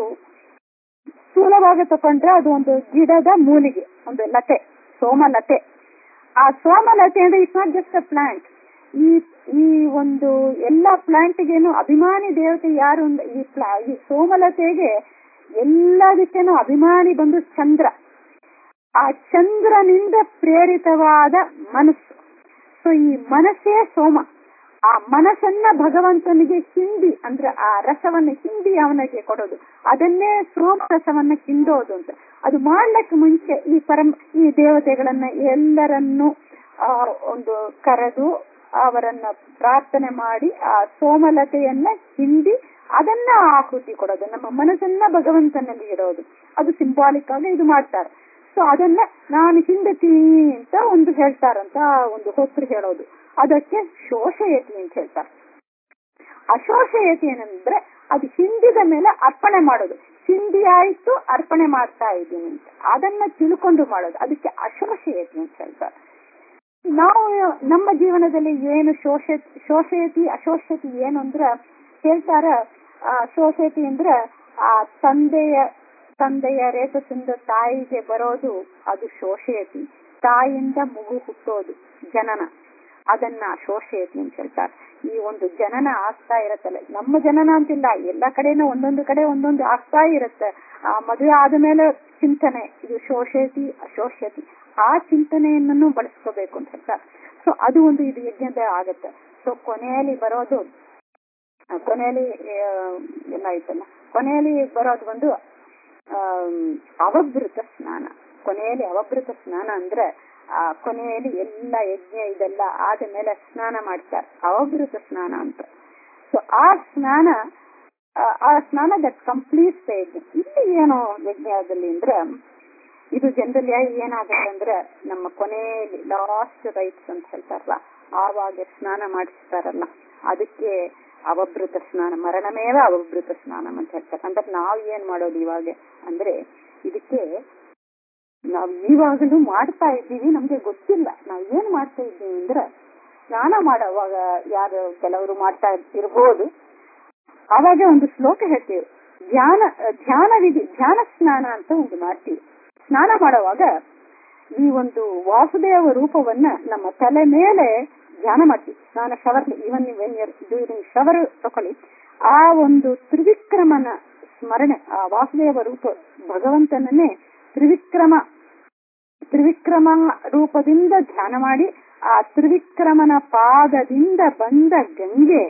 ಸ್ಥೂಲವಾಗಿ ತಕೊಂಡ್ರೆ ಅದು ಒಂದು ಗಿಡದ ಮೂಲಿಗೆ ಒಂದು ಲತೆ ಸೋಮ ಲತೆ ಆ ಸೋಮಲತೆ ಅಂದ್ರೆ it's not just a plant ಈ ಈ ಒಂದು ಎಲ್ಲ ಪ್ಲಾಂಟ್ಗೇನು ಅಭಿಮಾನಿ ದೇವತೆ ಯಾರು ಅಂದ್ರೆ ಈ ಪ್ಲಾ ಈ ಸೋಮಲತೆಗೆ ಎಲ್ಲದಕ್ಕೇನು ಅಭಿಮಾನಿ ಬಂದು ಚಂದ್ರ ಆ ಚಂದ್ರನಿಂದ ಪ್ರೇರಿತವಾದ ಮನಸ್ಸು ಸೊ ಈ ಮನಸ್ಸೇ ಸೋಮ ಆ ಮನಸ್ಸನ್ನ ಭಗವಂತನಿಗೆ ಹಿಂಡಿ ಅಂದ್ರೆ ಆ ರಸವನ್ನ ಹಿಂಡಿ ಅವನಿಗೆ ಕೊಡೋದು ಅದನ್ನೇ ಸೋಮ ರಸವನ್ನ ಹಿಂಡೋದು ಅಂತ ಅದು ಮಾಡ್ಲಿಕ್ಕೆ ಮುಂಚೆ ಈ ಪರಂ ಈ ದೇವತೆಗಳನ್ನ ಎಲ್ಲರನ್ನು ಆ ಒಂದು ಕರೆದು ಅವರನ್ನ ಪ್ರಾರ್ಥನೆ ಮಾಡಿ ಆ ಸೋಮಲತೆಯನ್ನ ಹಿಂಡಿ ಅದನ್ನ ಆಕೃತಿ ಕೊಡೋದು ನಮ್ಮ ಮನಸ್ಸನ್ನ ಭಗವಂತನಲ್ಲಿ ಇಡೋದು ಅದು ಸಿಂಬಾಲಿಕ್ ಆಗಿ ಇದು ಮಾಡ್ತಾರೆ ಸೊ ಅದನ್ನ ನಾನು ಹಿಂಡತೀನಿ ಅಂತ ಒಂದು ಹೇಳ್ತಾರಂತ ಒಂದು ಹೊಸರು ಹೇಳೋದು ಅದಕ್ಕೆ ಶೋಷಯತಿ ಅಂತ ಹೇಳ್ತಾರೆ ಅಶೋಷಯತಿ ಏನಂದ್ರೆ ಅದು ಹಿಂದಿದ ಮೇಲೆ ಅರ್ಪಣೆ ಮಾಡೋದು ಹಿಂದಿ ಆಯ್ತು ಅರ್ಪಣೆ ಮಾಡ್ತಾ ಇದ್ದೀನಿ ಅಂತ ಅದನ್ನ ತಿಳ್ಕೊಂಡು ಮಾಡೋದು ಅದಕ್ಕೆ ಅಶೋಷಯತಿ ಅಂತ ಹೇಳ್ತಾರೆ ನಾವು ನಮ್ಮ ಜೀವನದಲ್ಲಿ ಏನು ಶೋಷ ಶೋಷಯತಿ ಅಶೋಷಯತಿ ಏನು ಅಂದ್ರ ಹೇಳ್ತಾರ ಶೋಷಯತಿ ಅಂದ್ರ ಆ ತಂದೆಯ ತಂದೆಯ ರೇಖಸಿಂದ ತಾಯಿಗೆ ಬರೋದು ಅದು ಶೋಷಯತಿ ತಾಯಿಯಿಂದ ಮಗು ಹುಟ್ಟೋದು ಜನನ ಅದನ್ನ ಶೋಷಯತಿ ಅಂತ ಹೇಳ್ತಾರೆ ಈ ಒಂದು ಜನನ ಆಗ್ತಾ ಇರತ್ತಲ್ಲ ನಮ್ಮ ಜನನ ಅಂತಿಲ್ಲ ಎಲ್ಲ ಕಡೆನೂ ಒಂದೊಂದು ಕಡೆ ಒಂದೊಂದು ಆಗ್ತಾ ಇರುತ್ತೆ ಆ ಮದುವೆ ಆದ್ಮೇಲೆ ಚಿಂತನೆ ಇದು ಶೋಷಯತಿ ಅಶೋಷಯತಿ ಆ ಚಿಂತನೆಯನ್ನು ಬಳಸ್ಕೋಬೇಕು ಅಂತ ಹೇಳ್ತಾರೆ ಸೊ ಅದು ಒಂದು ಇದು ಯಜ್ಞದ ಆಗತ್ತೆ ಸೊ ಕೊನೆಯಲ್ಲಿ ಬರೋದು ಕೊನೆಯಲ್ಲಿ ಏನಾಯ್ತಲ್ಲ ಕೊನೆಯಲ್ಲಿ ಬರೋದು ಒಂದು ಅವಭೃತ ಸ್ನಾನ ಕೊನೆಯಲ್ಲಿ ಅವಭೃತ ಸ್ನಾನ ಅಂದ್ರೆ ಆ ಕೊನೆಯಲ್ಲಿ ಎಲ್ಲ ಯಜ್ಞ ಇದೆಲ್ಲ ಆದ ಮೇಲೆ ಸ್ನಾನ ಮಾಡ್ತಾರೆ ಅವಭೃತ ಸ್ನಾನ ಅಂತ ಸೊ ಆ ಸ್ನಾನ ಆ ಸ್ನಾನ ದಟ್ ಕಂಪ್ಲೀಟ್ ಯಜ್ಞ ಇಲ್ಲಿ ಏನು ಯಜ್ಞದಲ್ಲಿ ಅಂದ್ರೆ ಇದು ಜನರಲಿ ಏನಾಗುತ್ತೆ ಅಂದ್ರೆ ನಮ್ಮ ಕೊನೆಯಲ್ಲಿ ಲಾಸ್ಟ್ ರೈಟ್ಸ್ ಅಂತ ಹೇಳ್ತಾರಲ್ಲ ಆವಾಗ ಸ್ನಾನ ಮಾಡಿಸ್ತಾರಲ್ಲ ಅದಕ್ಕೆ ಅವಭೃತ ಸ್ನಾನ ಮರಣ ಮೇಲೆ ಅವಭೃತ ಸ್ನಾನ ಅಂತ ಹೇಳ್ತಾರೆ ಅಂದ್ರೆ ನಾವ್ ಏನ್ ಮಾಡೋದು ಇವಾಗ ಅಂದ್ರೆ ಇದಕ್ಕೆ ನಾವ್ ಇವಾಗಲೂ ಮಾಡ್ತಾ ಇದ್ದೀವಿ ನಮ್ಗೆ ಗೊತ್ತಿಲ್ಲ ನಾವ್ ಏನ್ ಮಾಡ್ತಾ ಇದ್ದೀವಿ ಅಂದ್ರೆ ಸ್ನಾನ ಮಾಡೋವಾಗ ಯಾರು ಕೆಲವರು ಮಾಡ್ತಾ ಇರ್ಬೋದು ಅವಾಗ ಒಂದು ಶ್ಲೋಕ ಹೇಳ್ತೀವಿ ಧ್ಯಾನ ಧ್ಯಾನ ವಿಧಿ ಧ್ಯಾನ ಸ್ನಾನ ಅಂತ ಒಂದು ಮಾಡ್ತೀವಿ ಸ್ನಾನ ಮಾಡುವಾಗ ಈ ಒಂದು ವಾಸುದೇವ ರೂಪವನ್ನ ನಮ್ಮ ತಲೆ ಮೇಲೆ ಧ್ಯಾನ ಮಾಡ್ತೀವಿ ಸ್ನಾನ shower even when your during shower ತಕೊಳ್ಳಿ ಆ ಒಂದು ತ್ರಿವಿಕ್ರಮನ ಸ್ಮರಣೆ ಆ ವಾಸುದೇವ ರೂಪ ಭಗವಂತನನ್ನೇ ತ್ರಿವಿಕ್ರಮ ತ್ರಿವಿಕ್ರಮ ರೂಪದಿಂದ ಧ್ಯಾನ ಮಾಡಿ ಆ ತ್ರಿವಿಕ್ರಮನ ಪಾದದಿಂದ ಬಂದ ಗಂಗೆ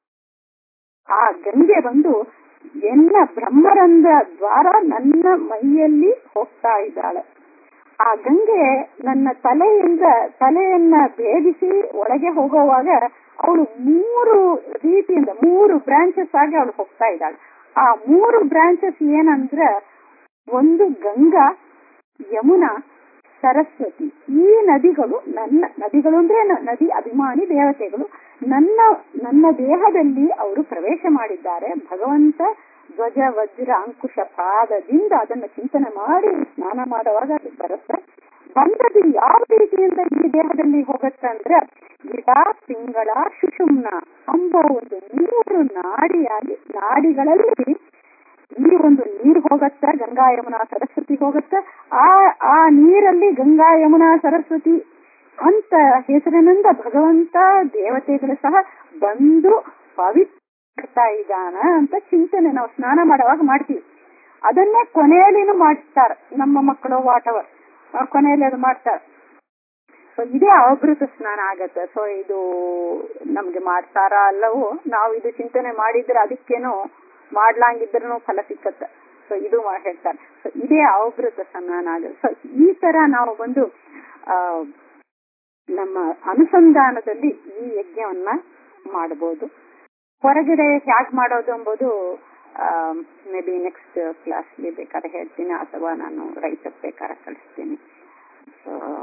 ಆ ಗಂಗೆ ಬಂದು ಎಲ್ಲ ಬ್ರಹ್ಮರಂಧ ದ್ವಾರ ನನ್ನ ಮೈಯಲ್ಲಿ ಹೋಗ್ತಾ ಇದ್ದಾಳೆ ಆ ಗಂಗೆ ನನ್ನ ತಲೆಯಿಂದ ತಲೆಯನ್ನ ಭೇದಿಸಿ ಒಳಗೆ ಹೋಗುವಾಗ ಅವಳು ಮೂರು ರೀತಿಯಿಂದ ಮೂರು ಬ್ರಾಂಚಸ್ ಆಗಿ ಅವಳು ಹೋಗ್ತಾ ಇದ್ದಾಳೆ ಆ ಮೂರು ಬ್ರಾಂಚಸ್ ಏನಂದ್ರೆ ಒಂದು ಗಂಗಾ ಯಮುನಾ ಸರಸ್ವತಿ ಈ ನದಿಗಳು ನನ್ನ ನದಿಗಳು ಅಂದ್ರೆ ನದಿ ಅಭಿಮಾನಿ ದೇವತೆಗಳು ನನ್ನ ನನ್ನ ದೇಹದಲ್ಲಿ ಅವರು ಪ್ರವೇಶ ಮಾಡಿದ್ದಾರೆ ಭಗವಂತ ಧ್ವಜ ವಜ್ರ ಅಂಕುಶ ಪಾದದಿಂದ ಅದನ್ನು ಚಿಂತನೆ ಮಾಡಿ ಸ್ನಾನ ಮಾಡುವಾಗ ಅದು ಬರುತ್ತೆ ಬಂದದ್ದು ಯಾವ ರೀತಿಯಿಂದ ಈ ದೇಹದಲ್ಲಿ ಹೋಗುತ್ತೆ ಅಂದ್ರೆ ಗಿಡ ತಿಂಗಳ ಸುಷುಮ್ನ ಎಂಬ ಒಂದು ಮೂರು ನಾಡಿಯಾಗಿ ನಾಡಿಗಳಲ್ಲಿ ಈ ಒಂದು ನೀರು ಹೋಗತ್ತ ಗಂಗಾ ಯಮುನಾ ಸರಸ್ವತಿ ಹೋಗತ್ತ ಆ ಆ ನೀರಲ್ಲಿ ಗಂಗಾ ಯಮುನಾ ಸರಸ್ವತಿ ಅಂತ ಹೆಸರಿನಿಂದ ಭಗವಂತ ದೇವತೆಗಳು ಸಹ ಬಂದು ಪವಿತ್ರ ಇದ್ದಾನ ಅಂತ ಚಿಂತನೆ ನಾವು ಸ್ನಾನ ಮಾಡುವಾಗ ಮಾಡ್ತೀವಿ ಅದನ್ನೇ ಕೊನೆಯಲ್ಲಿನೂ ಮಾಡ್ತಾರೆ ನಮ್ಮ ಮಕ್ಕಳು ವಾಟವರ್ ಕೊನೆಯಲ್ಲಿ ಅದು ಮಾಡ್ತಾರೆ ಸೊ ಇದೇ ಅವಭೃತ ಸ್ನಾನ ಆಗತ್ತೆ ಸೊ ಇದು ನಮ್ಗೆ ಮಾಡ್ತಾರ ಅಲ್ಲವೋ ನಾವು ಇದು ಚಿಂತನೆ ಮಾಡಿದ್ರೆ ಅದಕ್ಕೇನೋ ಮಾಡ್ಲಾಂಗಿದ್ರೂ ಫಲ ಸಿಕ್ಕತ್ತೆ ಸೊ ಇದು ಹೇಳ್ತಾರೆ ಸೊ ಇದೇ ಅವಭೃತ ಸ್ನಾನ ಆಗುತ್ತೆ ಸೊ ಈ ತರ ನಾವು ಬಂದು ಆ ನಮ್ಮ ಅನುಸಂಧಾನದಲ್ಲಿ ಈ ಯಜ್ಞವನ್ನ ಮಾಡಬಹುದು ಹೊರಗಡೆ ಹ್ಯಾಗ್ ಮಾಡೋದು ಎಂಬುದು ಮೇ ಬಿ ನೆಕ್ಸ್ಟ್ ಕ್ಲಾಸ್ಗೆ ಬೇಕಾದ್ರೆ ಹೇಳ್ತೀನಿ ಅಥವಾ ನಾನು ರೈತಕ್ಕೆ ಬೇಕಾದ್ರೆ ಕಳಿಸ್ತೀನಿ ಸೊ